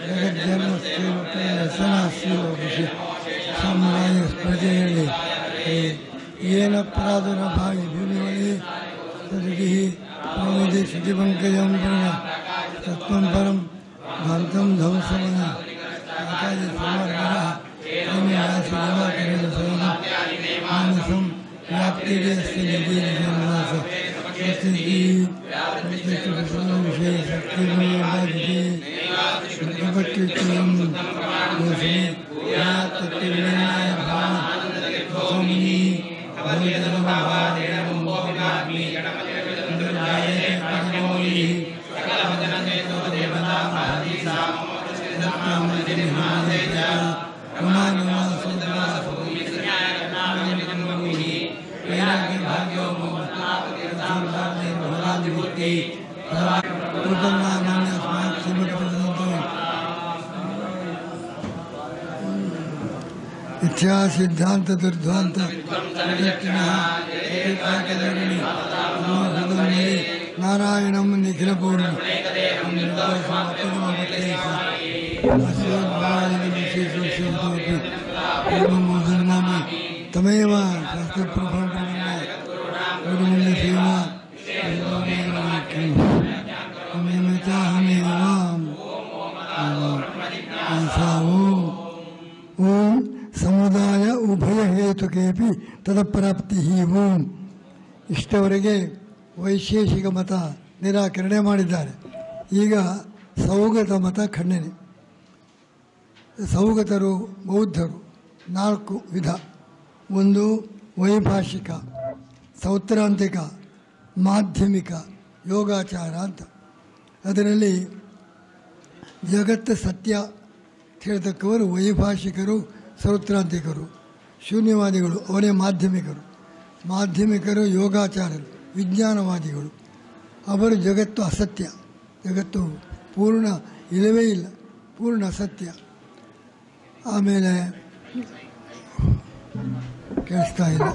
ಜಗಜ್ಜನ್ಮಸ್ಥಿರಸನಾಸ್ತಿ ಸಮುದಾಯ ಸ್ಪರ್ಧೆಯಲ್ಲಿ ಏನ ಪ್ರಾದುರಭಾವಿ ಭೂಮಿವಳಿ ತದಗಿ ಪ್ರಮೋದಿ ಶ್ರುತಿಪಂಕಜಂ ಪೂರ್ಣ ತತ್ವಂ ಪರಂ ಭಾರತಂ ಧವಸಮನ ಆಕಾಶ ಸಮರ್ಪಣ ಆಸಿ ದಿವಾಕರಣ ಸೈನ ಮಾನಸಂ ವ್ಯಾಪ್ತಿಗೆ ಅಸ್ತಿ ನಿಧಿ ನಿಜನಿವಾಸ ವಿಷಯ ಶಕ್ತಿ ಶುದ್ಧಪಟ್ಟಿರ್ತೀಯಂ ದೋಷಿ ಯಾ ತತ್ತಿರ್ವಿನಾಯ ಭಾವ ಸೋಮಿನಿ ಭೋಜನಮಹಾರೇಣಂ ಮೋಹನಾಗ್ನಿ ಗಣಪತಿ ಪರಮೋಯಿ ಇಚ್ಛಾ ಸಿದ್ಧಾಂತ ದುರ್ಧ್ವಾಂತ ನಾರಾಯಣಂ ನಿಖಿಲ ಪೂರ್ಣ ತಮೇವ ಶಾಸ್ತ್ರಪ್ರಭಾವ ಗುರುಮುನಿ ಸೇವಾ ಓಂ ಸಮುದಾಯ ಉಭಯ ಹೇತುಕೇಪಿ ತದಪ್ರಾಪ್ತಿ ಓಂ ಇಷ್ಟವರೆಗೆ ವೈಶೇಷಿಕ ಮತ ನಿರಾಕರಣೆ ಮಾಡಿದ್ದಾರೆ ಈಗ ಸೌಗತ ಮತ ಖಂಡನೆ ಸೌಗತರು ಬೌದ್ಧರು ನಾಲ್ಕು ವಿಧ ಒಂದು ವೈಭಾಷಿಕ ಸೌತ್ರಾಂತಿಕ ಮಾಧ್ಯಮಿಕ ಯೋಗಾಚಾರ ಅಂತ ಅದರಲ್ಲಿ ಜಗತ್ತು ಸತ್ಯ ಹೇಳ್ತಕ್ಕವರು ವೈಭಾಷಿಕರು ಸೌತ್ರಾಂತಿಕರು ಶೂನ್ಯವಾದಿಗಳು ಅವರೇ ಮಾಧ್ಯಮಿಕರು ಮಾಧ್ಯಮಿಕರು ಯೋಗಾಚಾರರು ವಿಜ್ಞಾನವಾದಿಗಳು ಅವರು ಜಗತ್ತು ಅಸತ್ಯ ಜಗತ್ತು ಪೂರ್ಣ ಇಲ್ಲವೇ ಇಲ್ಲ ಪೂರ್ಣ ಅಸತ್ಯ ಆಮೇಲೆ ಕೇಳಿಸ್ತಾ ಇಲ್ಲ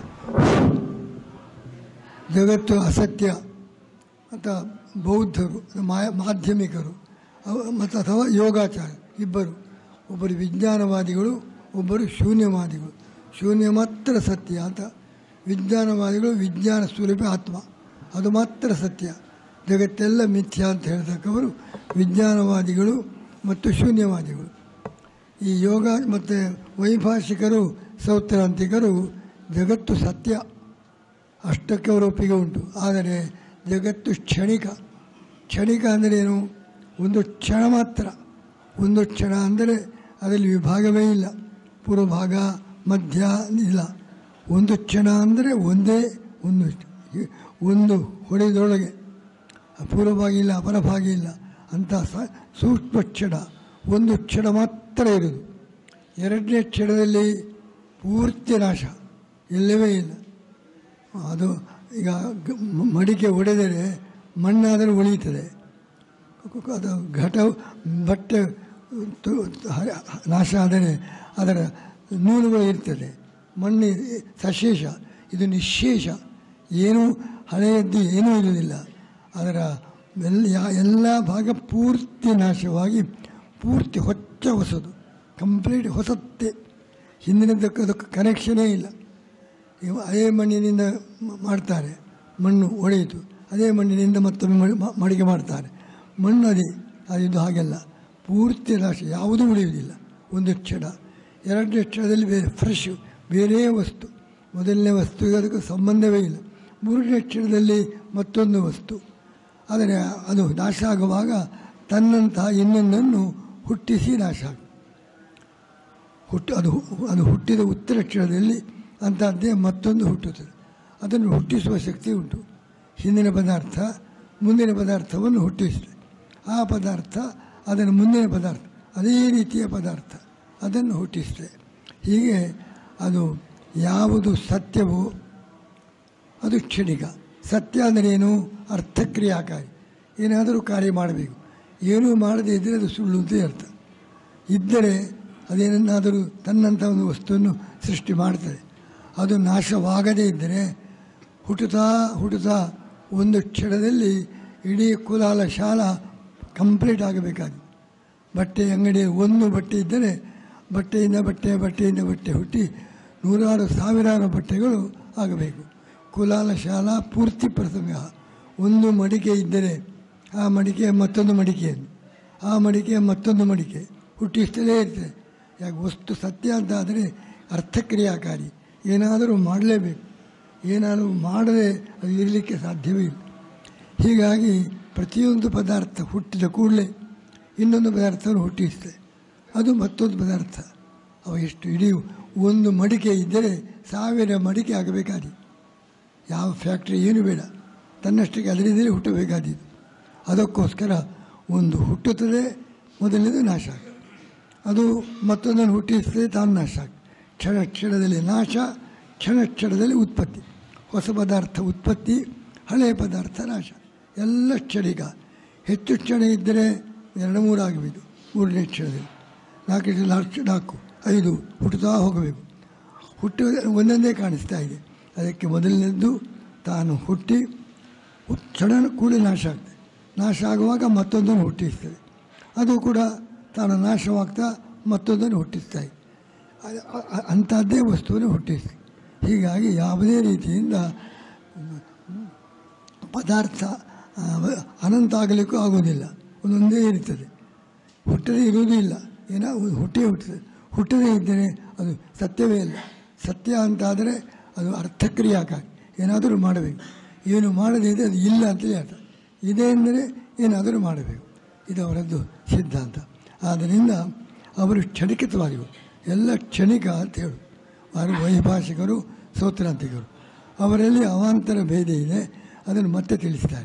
ಜಗತ್ತು ಅಸತ್ಯ ಅಂತ ಬೌದ್ಧರು ಮಾ- ಮಾಧ್ಯಮಿಕರು ಅವ- ಮತ್ತು ಅಥವಾ ಯೋಗಾಚಾರ ಇಬ್ಬರು ಒಬ್ಬರು ವಿಜ್ಞಾನವಾದಿಗಳು ಒಬ್ಬರು ಶೂನ್ಯವಾದಿಗಳು ಶೂನ್ಯ ಮಾತ್ರ ಸತ್ಯ ಅಂತ ವಿಜ್ಞಾನವಾದಿಗಳು ವಿಜ್ಞಾನ ಸ್ವರೂಪಿ ಆತ್ಮ ಅದು ಮಾತ್ರ ಸತ್ಯ ಜಗತ್ತೆಲ್ಲ ಮಿಥ್ಯ ಅಂತ ಹೇಳ್ತಕ್ಕವರು ವಿಜ್ಞಾನವಾದಿಗಳು ಮತ್ತು ಶೂನ್ಯವಾದಿಗಳು ಈ ಯೋಗ ಮತ್ತು ವೈಭಾಷಿಕರು ಸೌತ್ರಾಂತಿಕರು ಜಗತ್ತು ಸತ್ಯ ಅಷ್ಟಕ್ಕೆ ಅವರ ಒಪ್ಪಿಗೆ ಉಂಟು ಆದರೆ ಜಗತ್ತು ಕ್ಷಣಿಕ ಕ್ಷಣಿಕ ಅಂದರೆ ಏನು ಒಂದು ಕ್ಷಣ ಮಾತ್ರ ಒಂದು ಕ್ಷಣ ಅಂದರೆ ಅದರಲ್ಲಿ ವಿಭಾಗವೇ ಇಲ್ಲ ಪೂರ್ವಭಾಗ ಮಧ್ಯ ಇಲ್ಲ ಒಂದು ಕ್ಷಣ ಅಂದರೆ ಒಂದೇ ಒಂದು ಒಂದು ಹೊಡೆದೊಳಗೆ ಪೂರ್ವಭಾಗ ಇಲ್ಲ ಅಪರಭಾಗ ಇಲ್ಲ ಅಂತ ಸ ಸೂಕ್ಷ್ಮ ಕ್ಷಣ ಒಂದು ಕ್ಷಣ ಮಾತ್ರ ಇರೋದು ಎರಡನೇ ಕ್ಷಣದಲ್ಲಿ ಪೂರ್ತಿ ನಾಶ ಇಲ್ಲವೇ ಇಲ್ಲ ಅದು ಈಗ ಗ- ಮ- ಮಡಿಕೆ ಒಡೆದರೆ ಮಣ್ಣಾದರೂ ಉಳಿಯುತ್ತದೆ ಅದು ಘಟ ಬಟ್ಟೆ ತು- ಹ- ನಾಶ ಆದರೆ ಅದರ ನೂಲುಗಳು ಇರ್ತದೆ ಮಣ್ಣು ಸಶೇಷ ಇದು ನಿಶೇಷ ಏನೂ ಹಳೆಯದ್ದು ಏನೂ ಇರಲಿಲ್ಲ ಅದರ ಎಲ್ಲ ಯಾ- ಎಲ್ಲ ಭಾಗ ಪೂರ್ತಿ ನಾಶವಾಗಿ ಪೂರ್ತಿ ಹೊಚ್ಚ ಹೊಸದು ಕಂಪ್ಲೀಟ್ ಹೊಸತ್ತೆ ಹಿಂದಿನದಕ್ಕೆ ಅದಕ್ಕೆ ಕನೆಕ್ಷನೇ ಇಲ್ಲ ಇವ ಅದೇ ಮಣ್ಣಿನಿಂದ ಮ- ಮಾಡ್ತಾರೆ ಮಣ್ಣು ಒಡೆಯಿತು ಅದೇ ಮಣ್ಣಿನಿಂದ ಮತ್ತೊಮ್ಮೆ ಮಡಿ- ಮ- ಮಡಿಕೆ ಮಾಡ್ತಾರೆ ಮಣ್ಣು ಅದೇ ಅದು ಇದು ಹಾಗೆಲ್ಲ ಪೂರ್ತಿ ನಾಶ ಯಾವುದೂ ಉಳಿಯುವುದಿಲ್ಲ ಒಂದು ಕ್ಷಣ ಎರಡನೇ ಕ್ಷಣದಲ್ಲಿ ಬೇರೆ ಫ್ರೆಶ್ ಬೇರೆ ವಸ್ತು ಮೊದಲನೇ ವಸ್ತುವಿಗೆ ಅದಕ್ಕೆ ಸಂಬಂಧವೇ ಇಲ್ಲ ಮೂರನೇ ಕ್ಷಣದಲ್ಲಿ ಮತ್ತೊಂದು ವಸ್ತು ಆದರೆ ಅದು ನಾಶ ಆಗುವಾಗ ತನ್ನಂತಹ ಇನ್ನೊಂದನ್ನು ಹುಟ್ಟಿಸಿ ನಾಶ ಆಗ್ತದೆ ಹುಟ್ಟು ಅದು ಅದು ಹುಟ್ಟಿದ ಉತ್ತರ ಕ್ಷಣದಲ್ಲಿ ಅಂತಹದ್ದೇ ಮತ್ತೊಂದು ಹುಟ್ಟುತ್ತದೆ ಅದನ್ನು ಹುಟ್ಟಿಸುವ ಶಕ್ತಿ ಉಂಟು ಹಿಂದಿನ ಪದಾರ್ಥ ಮುಂದಿನ ಪದಾರ್ಥವನ್ನು ಹುಟ್ಟಿಸ್ತದೆ ಆ ಪದಾರ್ಥ ಅದನ್ನು ಮುಂದಿನ ಪದಾರ್ಥ ಅದೇ ರೀತಿಯ ಪದಾರ್ಥ ಅದನ್ನು ಹುಟ್ಟಿಸ್ತದೆ ಹೀಗೆ ಅದು ಯಾವುದು ಸತ್ಯವೋ ಅದು ಕ್ಷಣಿಕ ಸತ್ಯ ಅಂದರೆ ಏನು ಅರ್ಥಕ್ರಿಯಾಕಾರಿ ಏನಾದರೂ ಕಾರ್ಯ ಮಾಡಬೇಕು ಏನೂ ಮಾಡದೇ ಇದ್ದರೆ ಅದು ಸುಳ್ಳು ಅಂತ ಅರ್ಥ ಇದ್ದರೆ ಅದೇನನ್ನಾದರೂ ತನ್ನಂಥ ಒಂದು ವಸ್ತುವನ್ನು ಸೃಷ್ಟಿ ಮಾಡ್ತದೆ ಅದು ನಾಶವಾಗದೇ ಇದ್ದರೆ ಹುಟ್ಟುತ್ತಾ ಹುಟ್ಟುತ್ತಾ ಒಂದು ಕ್ಷಣದಲ್ಲಿ ಇಡೀ ಕುಲಾಲ ಶಾಲ ಕಂಪ್ಲೀಟ್ ಆಗಬೇಕಾಗಿದೆ ಬಟ್ಟೆ ಅಂಗಡಿ ಒಂದು ಬಟ್ಟೆ ಇದ್ದರೆ ಬಟ್ಟೆಯಿಂದ ಬಟ್ಟೆ ಬಟ್ಟೆಯಿಂದ ಬಟ್ಟೆ ಹುಟ್ಟಿ ನೂರಾರು ಸಾವಿರಾರು ಬಟ್ಟೆಗಳು ಆಗಬೇಕು ಕುಲಾಲ ಶಾಲಾ ಪೂರ್ತಿ ಪ್ರಸಂಗ ಒಂದು ಮಡಿಕೆ ಇದ್ದರೆ ಆ ಮಡಿಕೆ ಮತ್ತೊಂದು ಮಡಿಕೆಯನ್ನು ಆ ಮಡಿಕೆ ಮತ್ತೊಂದು ಮಡಿಕೆ ಹುಟ್ಟಿಸ್ತಲೇ ಇರ್ತದೆ ಯಾಕೆ ವಸ್ತು ಸತ್ಯ ಅಂತಾದರೆ ಅರ್ಥಕ್ರಿಯಾಕಾರಿ ಏನಾದರೂ ಮಾಡಲೇಬೇಕು ಏನಾದರೂ ಮಾಡದೆ ಅದು ಇರಲಿಕ್ಕೆ ಸಾಧ್ಯವೇ ಇಲ್ಲ ಹೀಗಾಗಿ ಪ್ರತಿಯೊಂದು ಪದಾರ್ಥ ಹುಟ್ಟಿದ ಕೂಡಲೇ ಇನ್ನೊಂದು ಪದಾರ್ಥವನ್ನು ಹುಟ್ಟಿಸ್ತದೆ ಅದು ಮತ್ತೊಂದು ಪದಾರ್ಥ ಅವ ಎಷ್ಟು ಇಡೀ ಒಂದು ಮಡಿಕೆ ಇದ್ದರೆ ಸಾವಿರ ಮಡಿಕೆ ಆಗಬೇಕಾದಿ ಯಾವ ಫ್ಯಾಕ್ಟ್ರಿ ಏನು ಬೇಡ ತನ್ನಷ್ಟಕ್ಕೆ ಅದರಿಂದಲೇ ಹುಟ್ಟಬೇಕಾದೀತು ಅದಕ್ಕೋಸ್ಕರ ಒಂದು ಹುಟ್ಟುತ್ತದೆ ಮೊದಲನೇದು ನಾಶ ಆಗ್ತದೆ ಅದು ಮತ್ತೊಂದನ್ನು ಹುಟ್ಟಿಸ್ತದೆ ತಾನು ನಾಶ ಆಗ್ತದೆ ಕ್ಷಣ ಕ್ಷಣದಲ್ಲಿ ನಾಶ ಕ್ಷಣ ಕ್ಷಣದಲ್ಲಿ ಉತ್ಪತ್ತಿ ಹೊಸ ಪದಾರ್ಥ ಉತ್ಪತ್ತಿ ಹಳೆಯ ಪದಾರ್ಥ ನಾಶ ಎಲ್ಲ ಕ್ಷಣಿಕ ಹೆಚ್ಚು ಕ್ಷಣ ಇದ್ದರೆ ಎರಡು ಮೂರು ಆಗಬೇಕು ಮೂರನೇ ಕ್ಷಣದಲ್ಲಿ ನಾಲ್ಕು ನಾಲ್ಕು ನಾಲ್ಕು ಐದು ಹುಟ್ಟುತ್ತಾ ಹೋಗಬೇಕು ಹುಟ್ಟು ಒಂದೊಂದೇ ಕಾಣಿಸ್ತಾ ಇದೆ ಅದಕ್ಕೆ ಮೊದಲನೇದ್ದು ತಾನು ಹುಟ್ಟಿ ಹುಟ್- ಕ್ಷಣ ಕೂಡ ನಾಶ ಆಗ್ತದೆ ನಾಶ ಆಗುವಾಗ ಮತ್ತೊಂದನ್ನು ಹುಟ್ಟಿಸ್ತದೆ ಅದು ಕೂಡ ತಾನು ನಾಶವಾಗ್ತಾ ಮತ್ತೊಂದನ್ನು ಹುಟ್ಟಿಸ್ತಾ ಇದೆ ಅ- ಅ- ಅ- ಅಂಥದ್ದೇ ವಸ್ತುವನ್ನು ಹುಟ್ಟಿಸ್ತದೆ ಹೀಗಾಗಿ ಯಾವುದೇ ರೀತಿಯಿಂದ ಪದಾರ್ಥ ಆ, ಅನಂತ ಆಗಲಿಕ್ಕೂ ಆಗೋದಿಲ್ಲ ಒಂದೊಂದೇ ಇರ್ತದೆ ಹುಟ್ಟದೇ ಇರುವುದೂ ಇಲ್ಲ ಏನೋ ಒಂದು ಹುಟ್ಟೇ ಹುಟ್ಟುತ್ತದೆ ಹುಟ್ಟದೇ ಇದ್ದರೆ ಅದು ಸತ್ಯವೇ ಇಲ್ಲ ಸತ್ಯ ಅಂತಾದರೆ ಅದು ಅರ್ಥಕ್ರಿಯಾಕಾರಿ ಏನಾದರೂ ಮಾಡಬೇಕು ಏನು ಮಾಡದೇ ಇದೆ ಅದು ಇಲ್ಲ ಅಂತಲೇ ಅರ್ಥ ಇದೆ ಎಂದರೆ ಏನಾದರೂ ಮಾಡಬೇಕು ಇದು ಅವರದ್ದು ಸಿದ್ಧಾಂತ ಆದ್ದರಿಂದ ಅವರು ಕ್ಷಣಿಕತವಾದಿಗಳು ಎಲ್ಲ ಕ್ಷಣಿಕ ಅಂತ ಹೇಳು ಅವರು ವೈಭಾಷಿಕರು ಸೋತ್ರಾಂತಿಕರು ಅವರಲ್ಲಿ ಅವಾಂತರ ಭೇದ ಇದೆ ಅದನ್ನು ಮತ್ತೆ ತಿಳಿಸ್ತಾರೆ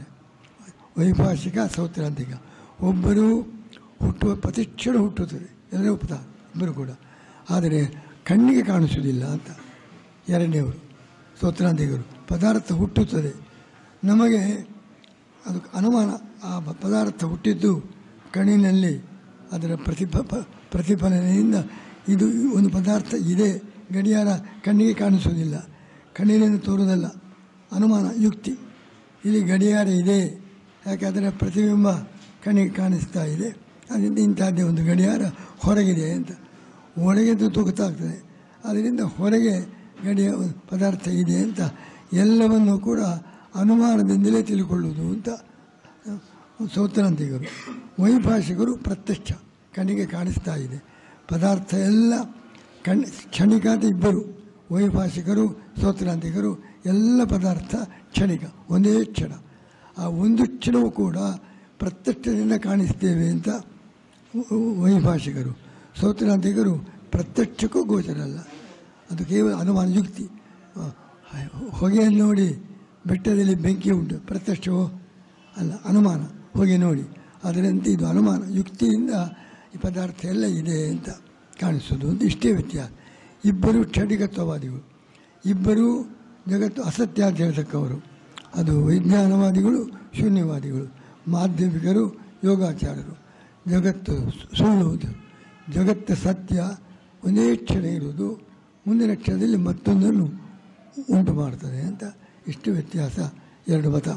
ವೈಭಾಷಿಕ ಸೌತ್ರಾಂತಿಕ ಒಬ್ಬರು ಹುಟ್ಟುವ ಪ್ರತಿಕ್ಷಣ ಹುಟ್ಟುತ್ತದೆ ಎಲ್ಲರೂ ಒಪ್ತಾರೆ ಇಬ್ಬರು ಕೂಡ ಆದರೆ ಕಣ್ಣಿಗೆ ಕಾಣಿಸುವುದಿಲ್ಲ ಅಂತ ಎರಡನೇವರು ಸೌತ್ರಾಂತಿಕರು ಪದಾರ್ಥ ಹುಟ್ಟುತ್ತದೆ ನಮಗೆ ಅದು ಅನುಮಾನ ಆ ಪ- ಪದಾರ್ಥ ಹುಟ್ಟಿದ್ದು ಕಣ್ಣಿನಲ್ಲಿ ಅದರ ಪ್ರತಿಫ ಪ- ಪ್ರತಿಫಲನೆಯಿಂದ ಇದು ಒಂದು ಪದಾರ್ಥ ಇದೆ ಗಡಿಯಾರ ಕಣ್ಣಿಗೆ ಕಾಣಿಸುವುದಿಲ್ಲ ಕಣ್ಣಿನಿಂದ ತೋರುವುದಲ್ಲ ಅನುಮಾನ ಯುಕ್ತಿ ಇಲ್ಲಿ ಗಡಿಯಾರ ಇದೆ ಯಾಕೆ ಅದರ ಪ್ರತಿಬಿಂಬ ಕಣ್ಣಿಗೆ ಕಾಣಿಸ್ತಾ ಇದೆ ಅದರಿಂದ ಇಂಥದ್ದೇ ಒಂದು ಗಡಿಯಾರ ಹೊರಗಿದೆ ಅಂತ ಒಳಗೆ ಗೊತ್ತಾಗ್ತದೆ ಅದರಿಂದ ಹೊರಗೆ ಗಡಿಯ ಒಂದು ಪದಾರ್ಥ ಇದೆ ಅಂತ ಎಲ್ಲವನ್ನು ಕೂಡ ಅನುಮಾನದಿಂದಲೇ ತಿಳ್ಕೊಳ್ಳುವುದು ಅಂತ ಸೌತ್ರಾಂತಿಗರು ವೈಭಾಷಿಕರು ಪ್ರತ್ಯಕ್ಷ ಕಣ್ಣಿಗೆ ಕಾಣಿಸ್ತಾ ಇದೆ ಪದಾರ್ಥ ಎಲ್ಲ ಕಣ್ ಕ್ಷಣಿಕ ಅಂತ ಇಬ್ಬರು ವೈಭಾಷಿಕರು ಸೌತ್ರಾಂತಿಕರು ಎಲ್ಲ ಪದಾರ್ಥ ಕ್ಷಣಿಕ ಒಂದೇ ಕ್ಷಣ ಆ ಒಂದು ಕ್ಷಣವೂ ಕೂಡ ಪ್ರತ್ಯಕ್ಷದಿಂದ ಕಾಣಿಸ್ತೇವೆ ಅಂತ ವೈಭಾಷಿಕರು ಸೌತ್ರಾಂತಿಕರು ಪ್ರತ್ಯಕ್ಷಕ್ಕೂ ಗೋಚರ ಅಲ್ಲ ಅದು ಕೇವಲ ಅನುಮಾನ ಯುಕ್ತಿ ಆ, ಹೊಗೆಯನ್ನು ನೋಡಿ ಬೆಟ್ಟದಲ್ಲಿ ಬೆಂಕಿ ಉಂಟು ಪ್ರತ್ಯಕ್ಷವೋ ಅಲ್ಲ ಅನುಮಾನ ಹೊಗೆ ನೋಡಿ ಅದರಂತೆ ಇದು ಅನುಮಾನ ಯುಕ್ತಿಯಿಂದ ಈ ಪದಾರ್ಥ ಎಲ್ಲ ಇದೆ ಅಂತ ಕಾಣಿಸೋದು ಅಂತ ಇಷ್ಟೇ ವ್ಯತ್ಯಾಸ ಇಬ್ಬರು ಕ್ಷಣಿಕತ್ವವಾದಿಗಳು ಇಬ್ಬರು ಜಗತ್ತು ಅಸತ್ಯ ಅಂತ ಹೇಳ್ತಕ್ಕವರು ಅದು ವಿಜ್ಞಾನವಾದಿಗಳು ಶೂನ್ಯವಾದಿಗಳು ಮಾಧ್ಯಮಿಕರು ಯೋಗಾಚಾರರು ಜಗತ್ತು ಸು- ಸುಳ್ಳು ಜಗತ್ತು ಸತ್ಯ ಒಂದೇ ಕ್ಷಣ ಇರುವುದು ಮುಂದಿನ ಕ್ಷಣದಲ್ಲಿ ಮತ್ತೊಂದನ್ನು ಉಂಟು ಮಾಡ್ತದೆ ಅಂತ ಇಷ್ಟು ವ್ಯತ್ಯಾಸ ಎರಡು ಮತ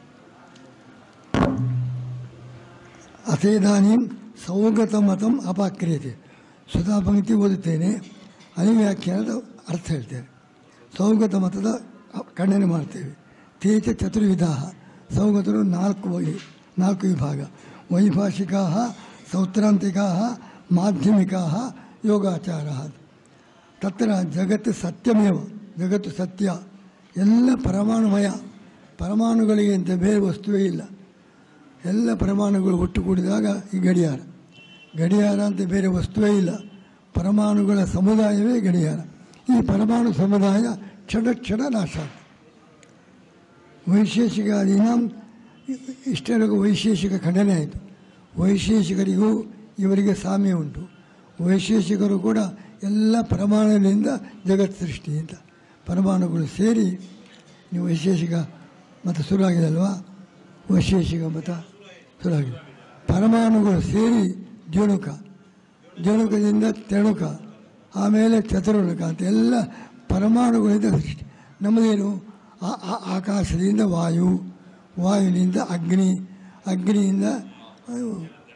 ಅತೇದಾನೀಂ ಸೌಗತ ಮತಂ ಅಪಾಕ್ರಿಯತೆ ಸ್ವತಃ ಪಂಕ್ತಿ ಓದುತ್ತೇನೆ ಅನಿವ್ಯಾಖ್ಯಾನದ ಅರ್ಥ ಹೇಳ್ತೇನೆ ಸೌಗತ ಮತದ ಖಂಡನೆ ಮಾಡ್ತೇವೆ ತೇಚ ಚತುರ್ವಿಧ ಸೌಗತರು ನಾಲ್ಕು ವೈ- ನಾಲ್ಕು ವಿಭಾಗ ವೈಭಾಷಿಕಾ ಸೌತ್ರಾಂತಿಕಾ ಮಾಧ್ಯಮಿಕಾ ಯೋಗಾಚಾರ ತತ್ರ ಜಗತ್ತು ಸತ್ಯಮೇವ ಜಗತ್ತು ಸತ್ಯ ಎಲ್ಲ ಪರಮಾಣುಮಯ ಪರಮಾಣುಗಳಿಗೆ ಅಂತ ಬೇರೆ ವಸ್ತುವೇ ಇಲ್ಲ ಎಲ್ಲ ಪರಮಾಣುಗಳು ಒಟ್ಟುಗೂಡಿದಾಗ ಈ ಗಡಿಯಾರ ಗಡಿಯಾರ ಅಂತ ಬೇರೆ ವಸ್ತುವೇ ಇಲ್ಲ ಪರಮಾಣುಗಳ ಸಮುದಾಯವೇ ಗಡಿಯಾರ ಈ ಪರಮಾಣು ಸಮುದಾಯ ಕ್ಷಣ ಕ್ಷಣ ನಾಶ ಆಗ್ತದೆ ವೈಶೇಷಿಕಾದೀನ ಇಷ್ಟರಿಗೂ ವೈಶೇಷಿಕ ಖಂಡನೆ ಆಯಿತು ವೈಶೇಷಿಕರಿಗೂ ಇವರಿಗೆ ಸಾಮ್ಯ ಉಂಟು ವೈಶೇಷಿಕರು ಕೂಡ ಎಲ್ಲ ಪರಮಾಣುಗಳಿಂದ ಜಗತ್ ಸೃಷ್ಟಿ ಅಂತ ಪರಮಾಣುಗಳು ಸೇರಿ ನೀವು ವೈಶೇಷಿಕ ಮತ ಶುರುವಾಗಿದೆ ಅಲ್ವಾ ವೈಶೇಷಿಕ ಮತ ಶುರುವಾಗಿದೆ ಪರಮಾಣುಗಳು ಸೇರಿ ದ್ಯೋಣುಕ ದ್ಯೋಣುಕದಿಂದ ತೆಣುಕ ಆಮೇಲೆ ಚತುರ್ಣುಕ ಅಂತ ಎಲ್ಲ ಪರಮಾಣುಗಳಿಂದ ಸೃಷ್ಟಿ ನಮ್ಮದೇನು ಆ- ಆ- ಆಕಾಶದಿಂದ ವಾಯು ವಾಯುವಿನಿಂದ ಅಗ್ನಿ ಅಗ್ನಿಯಿಂದ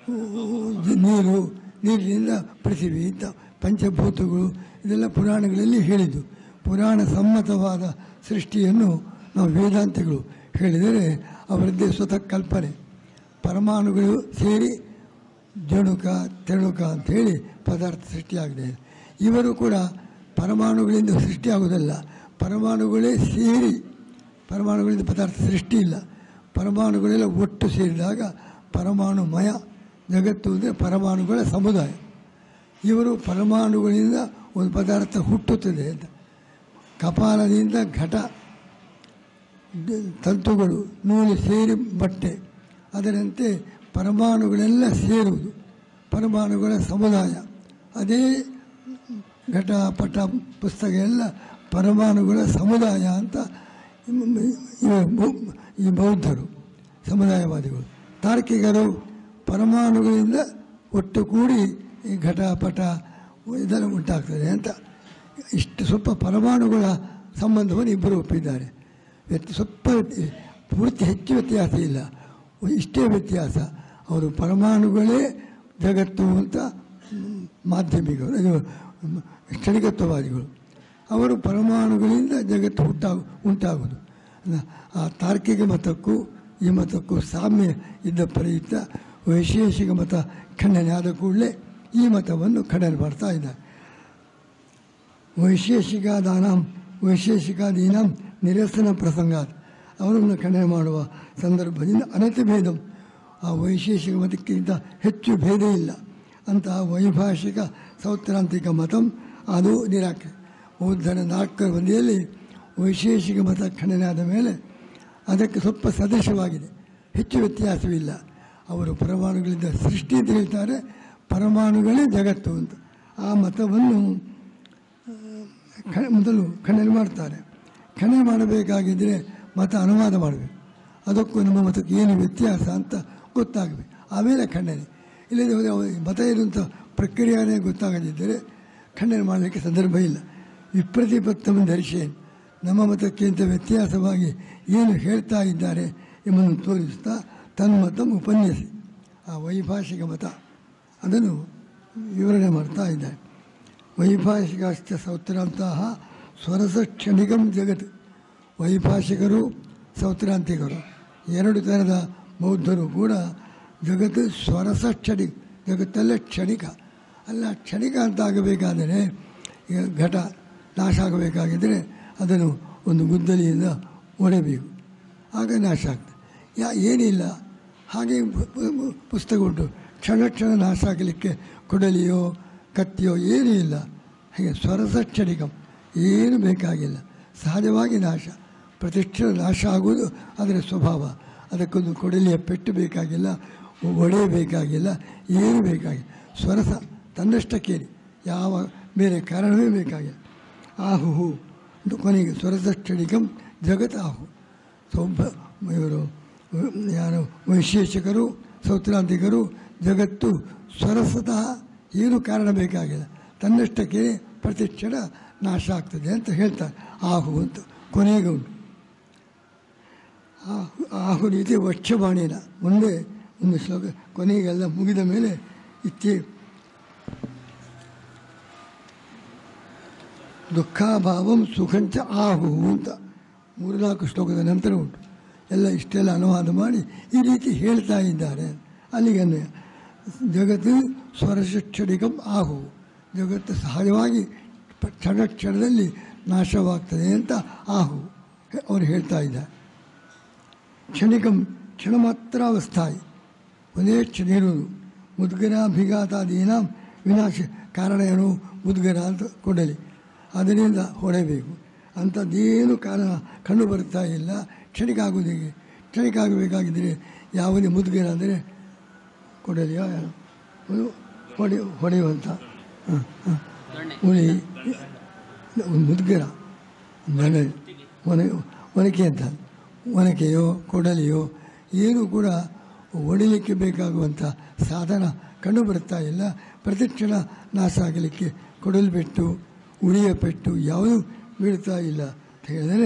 ನೀರು ನೀರಿನಿಂದ ಪೃಥಿವಿ ಇಂಥ ಪಂಚಭೂತಗಳು ಇದೆಲ್ಲ ಪುರಾಣಗಳಲ್ಲಿ ಹೇಳಿದ್ದು ಪುರಾಣ ಸಮ್ಮತವಾದ ಸೃಷ್ಟಿಯನ್ನು ನಾವು ವೇದಾಂತಿಗಳು ಹೇಳಿದರೆ ಅವರದ್ದೇ ಸ್ವತಃ ಕಲ್ಪನೆ ಪರಮಾಣುಗಳು ಸೇರಿ ಜಣುಕ ತೆಣುಕ ಅಂಥೇಳಿ ಪದಾರ್ಥ ಸೃಷ್ಟಿಯಾಗಿದೆ ಇವರು ಕೂಡ ಪರಮಾಣುಗಳಿಂದ ಸೃಷ್ಟಿಯಾಗುವುದಲ್ಲ ಪರಮಾಣುಗಳೇ ಸೇರಿ ಪರಮಾಣುಗಳಿಂದ ಪದಾರ್ಥ ಸೃಷ್ಟಿ ಇಲ್ಲ ಪರಮಾಣುಗಳೆಲ್ಲ ಒಟ್ಟು ಸೇರಿದಾಗ ಪರಮಾಣುಮಯ ಜಗತ್ತು ಅಂದರೆ ಪರಮಾಣುಗಳ ಸಮುದಾಯ ಇವರು ಪರಮಾಣುಗಳಿಂದ ಒಂದು ಪದಾರ್ಥ ಹುಟ್ಟುತ್ತದೆ ಅಂತ ಕಪಾಲದಿಂದ ಘಟ ದ- ತಂತುಗಳು ನೂಲು ಸೇರಿ ಬಟ್ಟೆ ಅದರಂತೆ ಪರಮಾಣುಗಳೆಲ್ಲ ಸೇರುವುದು ಪರಮಾಣುಗಳ ಸಮುದಾಯ ಅದೇ ಘಟ ಪಟ ಪುಸ್ತಕ ಎಲ್ಲ ಪರಮಾಣುಗಳ ಸಮುದಾಯ ಅಂತ ಇವ- ಬೌ- ಈ ಬೌದ್ಧರು ಸಮುದಾಯವಾದಿಗಳು ತಾರ್ಕಿಕರು ಪರಮಾಣುಗಳಿಂದ ಒಟ್ಟು ಕೂಡಿ ಈ ಘಟ ಪಟ ಇದೆಲ್ಲ ಉಂಟಾಗ್ತದೆ ಅಂತ ಇಷ್ಟು ಸ್ವಲ್ಪ ಪರಮಾಣುಗಳ ಸಂಬಂಧವನ್ನು ಇಬ್ಬರು ಒಪ್ಪಿದ್ದಾರೆ ವ್ಯತ್ಯ ಸ್ವಲ್ಪ ವ್ಯತ್ಯ- ಪೂರ್ತಿ ಹೆಚ್ಚು ವ್ಯತ್ಯಾಸ ಇಲ್ಲ ಇಷ್ಟೇ ವ್ಯತ್ಯಾಸ ಅವರು ಪರಮಾಣುಗಳೇ ಜಗತ್ತು ಅಂತ ಮ್, ಮಾಧ್ಯಮಿಕರು ಇದು ಮ್, ಕ್ಷಣಿಕತ್ವವಾದಿಗಳು ಅವರು ಪರಮಾಣುಗಳಿಂದ ಜಗತ್ತು ಹುಟ್ಟಾಗ ಉಂಟಾಗುವುದು ನ- ಆ ತಾರ್ಕಿಕ ಮತಕ್ಕೂ ಈ ಮತಕ್ಕೂ ಸಾಮ್ಯ ಇದ್ದ ಪ್ರಯುಕ್ತ ವೈಶೇಷಿಕ ಮತ ಖಂಡನೆ ಆದ ಕೂಡಲೇ ಈ ಮತವನ್ನು ಖಂಡನೆ ಮಾಡ್ತಾ ಇದ್ದಾರೆ ವೈಶೇಷಿಕಾದಾನಾಂ ವೈಶೇಷಿಕಾದೀನಾಂ ನಿರಸನ ಪ್ರಸಂಗಾತ್ ಅವರನ್ನು ಖಂಡನೆ ಮಾಡುವ ಸಂದರ್ಭದಿಂದ ಅನತಿಭೇದಂ ಆ ವೈಶೇಷಿಕ ಮತಕ್ಕಿಂತ ಹೆಚ್ಚು ಭೇದ ಇಲ್ಲ ಅಂತಹ ವೈಭಾಷಿಕ ಸೌತ್ರಾಂತಿಕ ಮತಂ ಅದು ನಿರಾಕರಣೆ ಬೌದ್ಧನ ನಾಲ್ಕರ ಬದಿಯಲ್ಲಿ ವೈಶೇಷಿಕ ಮತ ಖಂಡನೆ ಆದ ಮೇಲೆ ಅದಕ್ಕೆ ಸ್ವಲ್ಪ ಸದೃಶವಾಗಿದೆ ಹೆಚ್ಚು ವ್ಯತ್ಯಾಸವಿಲ್ಲ ಅವರು ಪರಮಾಣುಗಳಿಂದ ಸೃಷ್ಟಿ ಅಂತ ಹೇಳ್ತಾರೆ ಪರಮಾಣುಗಳೇ ಜಗತ್ತು ಅಂತ ಆ ಮತವನ್ನು ಖ ಮೊದಲು ಖಂಡನೆ ಮಾಡ್ತಾರೆ ಖಂಡನೆ ಮಾಡಬೇಕಾಗಿದ್ದರೆ ಮತ ಅನುವಾದ ಮಾಡಬೇಕು ಅದಕ್ಕೂ ನಮ್ಮ ಮತಕ್ಕೆ ಏನು ವ್ಯತ್ಯಾಸ ಅಂತ ಗೊತ್ತಾಗಬೇಕು ಆಮೇಲೆ ಖಂಡನೆ ಇಲ್ಲದೆ ಹೋದರೆ ಅವ ಮತ ಇರುವಂಥ ಪ್ರಕ್ರಿಯೆನೇ ಗೊತ್ತಾಗದಿದ್ದರೆ ಖಂಡನೆ ಮಾಡಲಿಕ್ಕೆ ಸಂದರ್ಭ ಇಲ್ಲ ವಿಪ್ರತಿಪತ್ತಮ ದರ್ಶೇನ್ ನಮ್ಮ ಮತಕ್ಕಿಂತ ವ್ಯತ್ಯಾಸವಾಗಿ ಏನು ಹೇಳ್ತಾ ಇದ್ದಾರೆ ಎಂಬುದನ್ನು ತೋರಿಸ್ತಾ ತನ್ಮತ ಉಪನ್ಯಾಸಿ ಆ ವೈಭಾಷಿಕ ಮತ ಅದನ್ನು ವಿವರಣೆ ಮಾಡ್ತಾ ಇದ್ದಾರೆ ವೈಭಾಷಿಕಾಶ್ಚ ಸೌತ್ರಾಂತಹ ಸ್ವರಸ ಕ್ಷಣಿಕಂ ಜಗತ್ ವೈಭಾಷಿಕರು ಸೌತ್ರಾಂತಿಕರು ಎರಡು ಥರದ ಬೌದ್ಧರು ಕೂಡ ಜಗತ್ತು ಸ್ವರಸ ಕ್ಷಣಿಕ ಜಗತ್ತಲ್ಲೇ ಕ್ಷಣಿಕ ಅಲ್ಲ ಕ್ಷಣಿಕ ಅಂತ ಆಗಬೇಕಾದರೆ ಈಗ ಘಟ ನಾಶ ಆಗಬೇಕಾಗಿದ್ದರೆ ಅದನ್ನು ಒಂದು ಗುದ್ದಲಿಯಿಂದ ಒಡೆಯಬೇಕು ಆಗ ನಾಶ ಆಗ್ತದೆ ಯಾ ಏನಿಲ್ಲ ಹಾಗೆ ಪು- ಪು- ಪುಸ್ತಕ ಉಂಟು ಕ್ಷಣ ಕ್ಷಣ ನಾಶ ಆಗಲಿಕ್ಕೆ ಕೊಡಲಿಯೋ ಕತ್ತಿಯೋ ಏನೂ ಇಲ್ಲ ಹಾಗೆ ಸ್ವರಸ ಕ್ಷಣಿಕಂ ಏನು ಬೇಕಾಗಿಲ್ಲ ಸಹಜವಾಗಿ ನಾಶ ಪ್ರತಿಷ್ಠ ನಾಶ ಆಗುವುದು ಅದರ ಸ್ವಭಾವ ಅದಕ್ಕೊಂದು ಕೊಡಲಿಯ ಪೆಟ್ಟು ಬೇಕಾಗಿಲ್ಲ ಒಡೆಯಬೇಕಾಗಿಲ್ಲ ಏನು ಬೇಕಾಗಿಲ್ಲ ಸ್ವರಸ ತನ್ನಷ್ಟಕ್ಕೇನೆ ಯಾವ ಬೇರೆ ಕಾರಣವೇ ಬೇಕಾಗಿಲ್ಲ ಆಹುಹು ಇದು ಕೊನೆಗೆ ಸ್ವರಸ ಕ್ಷಣಿಕಂ ಜಗತ್ ಆಹು ಸೌಭ ಇವರು ಯಾರು ವೈಶೇಷಿಕರು ಸೌತ್ರಾಂತಿಕರು ಜಗತ್ತು ಸ್ವರಸತಃ ಏನು ಕಾರಣ ಬೇಕಾಗಿಲ್ಲ ತನ್ನಷ್ಟಕ್ಕೆ ಪ್ರತಿಕ್ಷಣ ನಾಶ ಆಗ್ತದೆ ಅಂತ ಹೇಳ್ತಾರೆ ಆಹು ಅಂತ ಕೊನೆಗೆ ಉಂಟು ಆಹು ಆಹು ರೀತಿ ವಕ್ಷವಾಣಿನ ಮುಂದೆ ಒಂದು ಶ್ಲೋಕ ಕೊನೆಗೆಲ್ಲ ಮುಗಿದ ಮೇಲೆ ಇತ್ತಿ ದುಃಖಾಭಾವಂ ಸುಖಂಚ ಆಹು ಅಂತ ಮೂರ್ನಾಲ್ಕು ಶ್ಲೋಕದ ನಂತರ ಉಂಟು ಎಲ್ಲ ಇಷ್ಟೆಲ್ಲ ಅನುವಾದ ಮಾಡಿ ಈ ರೀತಿ ಹೇಳ್ತಾ ಇದ್ದಾರೆ ಅಲ್ಲಿಗೆ ಅನ್ವಯ ಜಗತ್ತು ಸ್ವರಶಿಕ್ಷಣಿಕಂ ಆಹು ಜಗತ್ತು ಸಹಜವಾಗಿ ಪ- ಕ್ಷಣ ಕ್ಷಣದಲ್ಲಿ ನಾಶವಾಗ್ತದೆ ಅಂತ ಆಹು ಅವರು ಹೇಳ್ತಾ ಇದ್ದಾರೆ ಕ್ಷಣಿಕಂ ಕ್ಷಣ ಮಾತ್ರ ಅವಸ್ಥಾಯಿ ಒಂದೇ ಕ್ಷಣ ಇರುವುದು ಮುದ್ಗರಾಭಿಘಾತಾದೀನ ವಿನಾಶ ಕಾರಣ ಏನು ಮುದ್ಗರ ಅಂತ ಕೊಡಲಿ ಅದರಿಂದ ಹೊಡೆಯಬೇಕು ಅಂಥದ್ದೇನು ಕಾರಣ ಕಂಡು ಬರ್ತಾ ಇಲ್ಲ ಕ್ಷಣಿಕ ಆಗುವುದು ಹೇಗೆ ಕ್ಷಣಿಕ ಆಗಬೇಕಾಗಿದ್ದರೆ ಯಾವುದೇ ಮುದ್ಗರ ಅಂದರೆ ಕೊಡಲಿಯೋ ಯಾರು ಒಂದು ಹೊಡೆ ಹೊಡೆಯುವಂಥ ಹಾಂ ಹಾಂ ಉಳಿ ಒಂದು ಮುದ್ಗರ ಮನೆ ಒನ ಒನಕೆ ಅಂತ ಒನಕೆಯೋ ಕೊಡಲಿಯೋ ಏನೂ ಕೂಡ ಹೊಡಿಲಿಕ್ಕೆ ಬೇಕಾಗುವಂಥ ಸಾಧನ ಕಂಡು ಬರ್ತಾ ಇಲ್ಲ ಪ್ರತಿಕ್ಷಣ ನಾಶ ಆಗಲಿಕ್ಕೆ ಕೊಡಲು ಪೆಟ್ಟು ಉಳಿಯ ಪೆಟ್ಟು ಯಾವುದೂ ಬೀಳ್ತಾ ಇಲ್ಲ ಅಂತ ಹೇಳಿದರೆ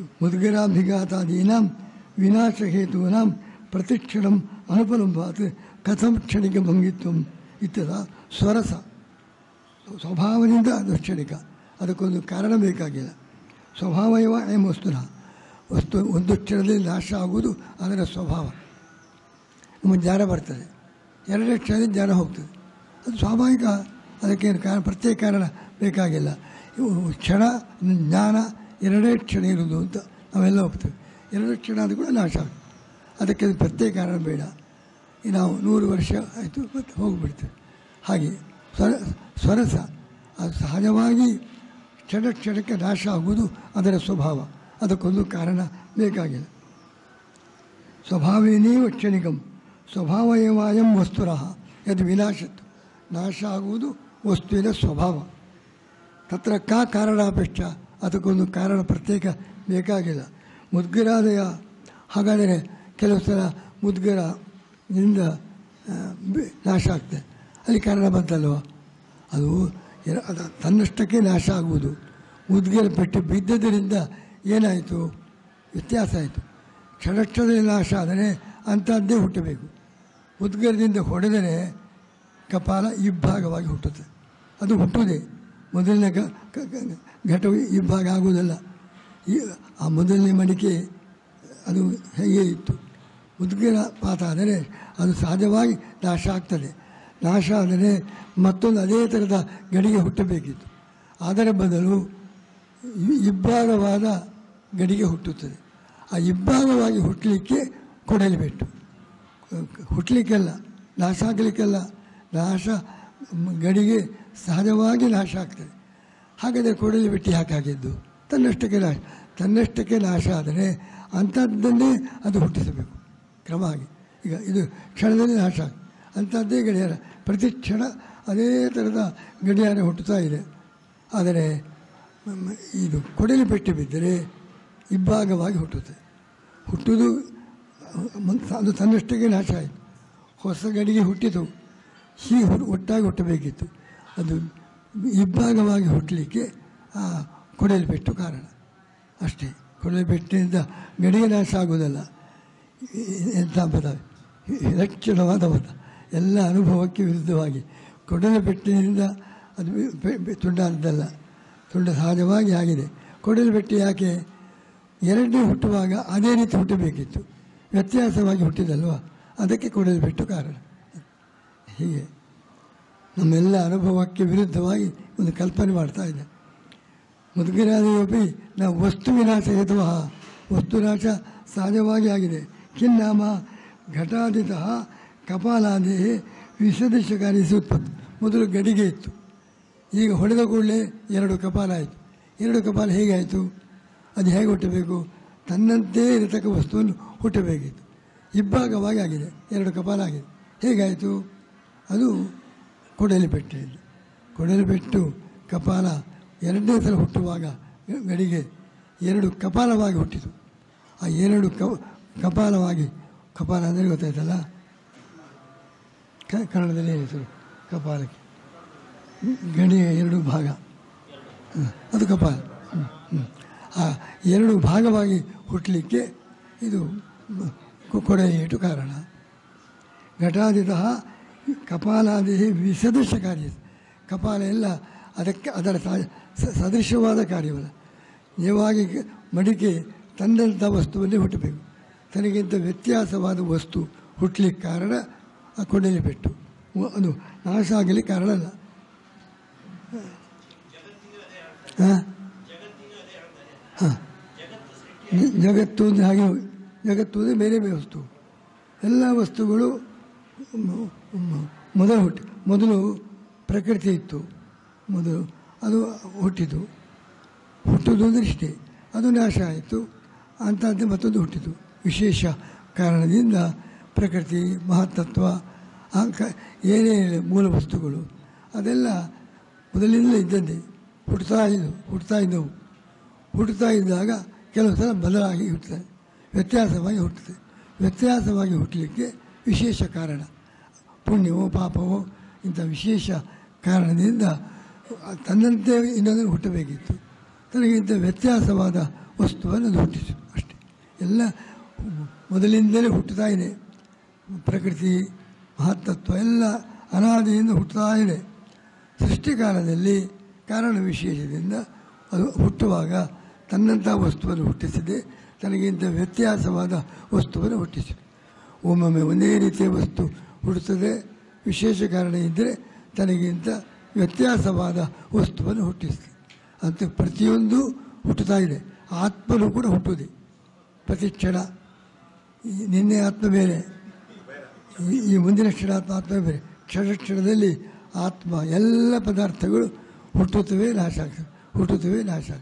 ಮುದ್ಗರಾಭಿಘಾತಾದೀನಾಂ ವಿನಾಶ ಹೇತೂನಾಂ ಪ್ರತಿಕ್ಷಣಂ ಅನುಪಲಂಬಾತ್ ಕಥಂ ಕ್ಷಣಿಕ ಭಂಗಿತ್ವ ಇತ್ಯದ ಸ್ವರಸ ಸ್ವಭಾವದಿಂದ ಅದು ಕ್ಷಣಿಕ ಅದಕ್ಕೊಂದು ಕಾರಣ ಬೇಕಾಗಿಲ್ಲ ಸ್ವಭಾವಯವ ಎಂ ವಸ್ತುನ ವಸ್ತು ಒಂದು ಕ್ಷಣದಲ್ಲಿ ನಾಶ ಆಗುವುದು ಅದರ ಸ್ವಭಾವ ನಮ್ಮ ಜ್ಞಾನ ಬರ್ತದೆ ಎರಡನೇ ಕ್ಷಣದಲ್ಲಿ ಜ್ಞಾನ ಹೋಗ್ತದೆ ಅದು ಸ್ವಾಭಾವಿಕ ಅದಕ್ಕೇನು ಕಾರಣ ಪ್ರತ್ಯೇಕ ಕಾರಣ ಬೇಕಾಗಿಲ್ಲ ಇವು ಕ್ಷಣ ಜ್ಞಾನ ಎರಡೇ ಕ್ಷಣ ಇರುವುದು ಅಂತ ನಾವೆಲ್ಲ ಹೋಗ್ತೇವೆ ಎರಡು ಕ್ಷಣ ಅದು ಕೂಡ ನಾಶ ಆಗುತ್ತೆ ಅದಕ್ಕೆ ಅದು ಪ್ರತ್ಯೇಕ ಕಾರಣ ಬೇಡ ಈ ನಾವು ನೂರು ವರ್ಷ ಆಯಿತು ಮತ್ತೆ ಹೋಗಿಬಿಡ್ತೇವೆ ಹಾಗೆ ಸ್ವರ ಸ್ವರಸ ಅದು ಸಹಜವಾಗಿ ಕ್ಷಣ ಕ್ಷಣಕ್ಕೆ ನಾಶ ಆಗುವುದು ಅದರ ಸ್ವಭಾವ ಅದಕ್ಕೊಂದು ಕಾರಣ ಬೇಕಾಗಿಲ್ಲ ಸ್ವಭಾವೇನೇವ ಕ್ಷಣಿಕಂ ಸ್ವಭಾವಯವಾಯಂ ವಸ್ತುರಃ ಯದು ವಿನಾಶತ್ತು ನಾಶ ಆಗುವುದು ವಸ್ತುವಿನ ಸ್ವಭಾವ ತತ್ರ ಕಾ ಕಾರಣಾಪೇಕ್ಷ ಅದಕ್ಕೊಂದು ಕಾರಣ ಪ್ರತ್ಯೇಕ ಬೇಕಾಗಿಲ್ಲ ಮುದ್ಗರಾದಯ ಹಾಗಾದರೆ ಕೆಲವು ಸಲ ಮುದ್ಗರದಿಂದ ಆ, ಬೆ- ನಾಶ ಆಗ್ತದೆ ಅಲ್ಲಿ ಕಾರಣ ಬಂತಲ್ವ ಅದು ಎರ- ಅದು ತನ್ನಷ್ಟಕ್ಕೆ ನಾಶ ಆಗುವುದು ಮುದ್ಗರ ಪೆಟ್ಟು ಬಿದ್ದದರಿಂದ ಏನಾಯಿತು ವ್ಯತ್ಯಾಸ ಆಯಿತು ಕ್ಷಣಕ್ಷಣದಲ್ಲಿ ನಾಶ ಆದರೆ ಅಂಥದ್ದೇ ಹುಟ್ಟಬೇಕು ಮುದ್ಗರದಿಂದ ಹೊಡೆದರೆ ಕಪಾಲ ಇಬ್ಬಾಗವಾಗಿ ಹುಟ್ಟುತ್ತೆ ಅದು ಹುಟ್ಟುವುದೇ ಮೊದಲನೇ ಘ ಘ- ಘ- ಘಟವು ಇಬ್ಬಾಗ ಆಗುವುದಲ್ಲ ಈ ಆ ಮೊದಲನೇ ಮಡಿಕೆ ಅದು ಹೇಗೆ ಇತ್ತು ಮುದ್ಗರ ಪಾತ ಆದರೆ ಅದು ಸಹಜವಾಗಿ ನಾಶ ಆಗ್ತದೆ ನಾಶ ಆದರೆ ಮತ್ತೊಂದು ಅದೇ ಥರದ ಗಡಿಗೆ ಹುಟ್ಟಬೇಕಿತ್ತು ಅದರ ಬದಲು ಇ- ಇಬ್ಬಾಗವಾದ ಗಡಿಗೆ ಹುಟ್ಟುತ್ತದೆ ಆ ಇಬ್ಬಾಗವಾಗಿ ಹುಟ್ಟಲಿಕ್ಕೆ ಕೊಡಲಿಬಿಟ್ಟು ಹುಟ್ಟಲಿಕ್ಕೆಲ್ಲ ನಾಶ ಆಗಲಿಕ್ಕೆಲ್ಲ ನಾಶ ಮ್, ಗಡಿಗೆ ಸಹಜವಾಗಿ ನಾಶ ಆಗ್ತದೆ ಹಾಗಾದರೆ ಕೊಡಲಿ ಬಿಟ್ಟು ಯಾಕೆ ಹಾಕಿದ್ದು ತನ್ನಷ್ಟಕ್ಕೆ ನಾಶ ತನ್ನಷ್ಟಕ್ಕೆ ನಾಶ ಆದರೆ ಅಂಥದ್ದನ್ನೇ ಅದು ಹುಟ್ಟಿಸಬೇಕು ಕ್ರಮ ಆಗಿ ಈಗ ಇದು ಕ್ಷಣದಲ್ಲಿ ನಾಶ ಆಗ ಅಂಥದ್ದೇ ಗಡಿಯಾರ ಪ್ರತಿ ಕ್ಷಣ ಅದೇ ಥರದ ಗಡಿಯಾರ ಹುಟ್ಟುತ್ತಾ ಇದೆ ಆದರೆ ಮ್, ಇದು ಕೊಡಲಿ ಪೆಟ್ಟು ಬಿದ್ದರೆ ಇಬ್ಬಾಗವಾಗಿ ಹುಟ್ಟುತ್ತೆ ಹುಟ್ಟುವುದು ಮನ್- ಅದು ತನ್ನಷ್ಟಕ್ಕೆ ನಾಶ ಆಯಿತು ಹೊಸ ಗಡಿಗೆ ಹುಟ್ಟಿತು ಹೀಗೆ ಹುಟ್ಟು ಒಟ್ಟಾಗಿ ಹುಟ್ಟಬೇಕಿತ್ತು ಅದು ಇಬ್ಬಾಗವಾಗಿ ಹುಟ್ಟಲಿಕ್ಕೆ ಆ ಕೊಡಲಿ ಪೆಟ್ಟು ಕಾರಣ ಅಷ್ಟೇ ಕೊಡಲಿ ಪೆಟ್ಟಿನಿಂದ ಗಡಿಗೆ ನಾಶ ಆಗುವುದಲ್ಲ ಇ- ಎಂಥ ಪದ ವಿಲಕ್ಷಣವಾದ ಪದ ಎಲ್ಲ ಅನುಭವಕ್ಕೆ ವಿರುದ್ಧವಾಗಿ ಕೊಡಲಿ ಪೆಟ್ಟಿನಿಂದ ಅದು ಬೆ- ಬೆ- ಬೆ- ತುಂಡಾದದ್ದಲ್ಲ ತುಂಡ ಸಹಜವಾಗಿ ಆಗಿದೆ ಕೊಡಲಿ ಪೆಟ್ಟು ಯಾಕೆ ಎರಡನೇ ಹುಟ್ಟುವಾಗ ಅದೇ ರೀತಿ ಹುಟ್ಟಬೇಕಿತ್ತು ವ್ಯತ್ಯಾಸವಾಗಿ ಹುಟ್ಟಿದಲ್ವ ಅದಕ್ಕೆ ಕೊಡಲು ಬಿಟ್ಟು ಕಾರಣ ಹೀಗೆ ನಮ್ಮೆಲ್ಲ ಅನುಭವಕ್ಕೆ ವಿರುದ್ಧವಾಗಿ ಒಂದು ಕಲ್ಪನೆ ಮಾಡ್ತಾ ಇದೆ ಮುದುಗಿರಾದಿಯೊಬ್ಬಿ ನಾವು ವಸ್ತು ವಿನಾಶ ಹೇತುವ ವಸ್ತುನಾಶ ಸಹಜವಾಗಿ ಆಗಿದೆ ಕಿನ್ನಾಮ ಘಟಾದಿತ ಕಪಾಲಾದಿ ವಿಸದೃಶಕಾರಿ ಉತ್ಪತ್ತಿ ಮೊದಲು ಗಡಿಗೆ ಇತ್ತು ಈಗ ಹೊಡೆದ ಕೂಡಲೇ ಎರಡು ಕಪಾಲ ಆಯಿತು ಎರಡು ಕಪಾಲ ಹೇಗಾಯಿತು ಅದು ಹೇಗೆ ಹುಟ್ಟಬೇಕು ತನ್ನಂತೆ ಇರತಕ್ಕ ವಸ್ತುವನ್ನು ಹುಟ್ಟಬೇಕಿತ್ತು ಇಬ್ಬಾಗವಾಗಿ ಆಗಿದೆ ಎರಡು ಕಪಾಲ ಆಗಿದೆ ಹೇಗಾಯಿತು ಅದು ಕೊಡಲಿ ಪೆಟ್ಟಿದೆ ಕೊಡಲಿ ಪೆಟ್ಟು ಕಪಾಲ ಎರಡನೇ ಸಲ ಹುಟ್ಟುವಾಗ ಗ- ಗಡಿಗೆ ಎರಡು ಕಪಾಲವಾಗಿ ಹುಟ್ಟಿತು ಆ ಎರಡು ಕ ಕಪಾಲವಾಗಿ ಕಪಾಲ ಅಂದರೆ ಗೊತ್ತಾಯ್ತಲ್ಲ ಕ- ಕನ್ನಡದಲ್ಲಿ ಏನು ಹೆಸರು ಕಪಾಲಕ್ಕೆ ಗಡಿಯ ಎರಡು ಭಾಗ ಹ್ಮ್. ಅದು ಕಪಾಲ ಹ್ಮ್, ಹ್ಮ್. ಆ ಎರಡು ಭಾಗವಾಗಿ ಹುಟ್ಟಲಿಕ್ಕೆ ಇದು ಮ- ಕೊ- ಕೊಡೆಯಿಟ್ಟು ಕಾರಣ ಘಟಾದಿತ ಕಪಾಲಾದಿ ವಿಸದೃಶ ಕಾರ್ಯ ಕಪಾಲ ಎಲ್ಲ ಅದಕ್ಕೆ ಅದರ ಸ- ಸ- ಸದೃಶವಾದ ಕಾರ್ಯವಲ್ಲ ನಿಜವಾಗಿ ಗ- ಮಡಿಕೆ ತಂದಂಥ ವಸ್ತುವನ್ನೇ ಹುಟ್ಟಬೇಕು ತನಗಿಂತ ವ್ಯತ್ಯಾಸವಾದ ವಸ್ತು ಹುಟ್ಟಲಿಕ್ಕೆ ಕಾರಣ ಆ ಕೊಡಲಿ ಪೆಟ್ಟು ವ- ಅದು ನಾಶ ಆಗಲಿಕ್ಕೆ ಕಾರಣ ಅಲ್ಲ ಹಾಂ ಹಾಂ ಜಗತ್ತು ಅಂದರೆ ಹಾಗೆ ಜಗತ್ತು ಅಂದರೆ ಬೇರೆ ಬೇರೆ ವಸ್ತು ಎಲ್ಲ ವಸ್ತುಗಳು ಮ- ಮ- ಮೊದಲು ಹುಟ್ಟಿ ಮೊದಲು ಪ್ರಕೃತಿ ಇತ್ತು ಮೊದಲು ಅದು ಹುಟ್ಟಿತು ಹುಟ್ಟುವುದು ಅಂದರೆ ಇಷ್ಟೇ ಅದು ನಾಶ ಆಯಿತು ಅಂಥದ್ದೇ ಮತ್ತೊಂದು ಹುಟ್ಟಿತು ವಿಶೇಷ ಕಾರಣದಿಂದ ಪ್ರಕೃತಿ ಮಹತ್ತತ್ವ ಆ ಕ ಏನೇನು ಮೂಲ ವಸ್ತುಗಳು ಅದೆಲ್ಲ ಮೊದಲಿಂದಲೇ ಇದ್ದಂತೆ ಹುಟ್ಟುತ್ತಾ ಇದ್ದವು ಹುಟ್ಟುತ್ತಾ ಇದ್ದವು ಹುಟ್ಟುತ್ತಾ ಇದ್ದಾಗ ಕೆಲವು ಸಲ ಬದಲಾಗಿ ಹುಟ್ಟುತ್ತದೆ ವ್ಯತ್ಯಾಸವಾಗಿ ಹುಟ್ಟುತ್ತೆ ವ್ಯತ್ಯಾಸವಾಗಿ ಹುಟ್ಟಲಿಕ್ಕೆ ವಿಶೇಷ ಕಾರಣ ಪುಣ್ಯವೋ ಪಾಪವೋ ಇಂಥ ವಿಶೇಷ ಕಾರಣದಿಂದ ತನ್ನಂತೆ ಇನ್ನೊಂದನ್ನು ಹುಟ್ಟಬೇಕಿತ್ತು ತನಗಿಂತ ವ್ಯತ್ಯಾಸವಾದ ವಸ್ತುವನ್ನು ಅದು ಹುಟ್ಟಿತು ಅಷ್ಟೇ ಎಲ್ಲ ಮೊದಲಿಂದಲೇ ಹುಟ್ಟುತ್ತಾ ಇದೆ ಪ್ರಕೃತಿ ಮಹತ್ತತ್ವ ಎಲ್ಲ ಅನಾದಿಯಿಂದ ಹುಟ್ಟುತ್ತಾ ಇದೆ ಸೃಷ್ಟಿಕಾಲದಲ್ಲಿ ಕಾರಣ ವಿಶೇಷದಿಂದ ಅದು ಹುಟ್ಟುವಾಗ ತನ್ನಂಥ ವಸ್ತುವನ್ನು ಹುಟ್ಟಿಸಿದೆ ತನಗಿಂತ ವ್ಯತ್ಯಾಸವಾದ ವಸ್ತುವನ್ನು ಹುಟ್ಟಿಸಿದೆ ಒಮ್ಮೊಮ್ಮೆ ಒಂದೇ ರೀತಿಯ ವಸ್ತು ಹುಟ್ಟುತ್ತದೆ ವಿಶೇಷ ಕಾರಣ ಇದ್ದರೆ ತನಗಿಂತ ವ್ಯತ್ಯಾಸವಾದ ವಸ್ತುವನ್ನು ಹುಟ್ಟಿಸ್ತದೆ ಅಂತ ಪ್ರತಿಯೊಂದು ಹುಟ್ಟುತ್ತಾ ಇದೆ ಆತ್ಮನು ಕೂಡ ಹುಟ್ಟುವುದೇ ಪ್ರತಿ ಕ್ಷಣ ಈ ನಿನ್ನೆ ಆತ್ಮ ಬೇರೆ ಈ- ಈ ಮುಂದಿನ ಕ್ಷಣ ಆತ್ಮ ಆತ್ಮ ಬೇರೆ ಕ್ಷಣ ಕ್ಷಣದಲ್ಲಿ ಆತ್ಮ ಎಲ್ಲ ಪದಾರ್ಥಗಳು ಹುಟ್ಟುತ್ತವೆ ನಾಶ ಆಗ್ತವೆ ಹುಟ್ಟುತ್ತವೆ ನಾಶ ಆಗ್ತವೆ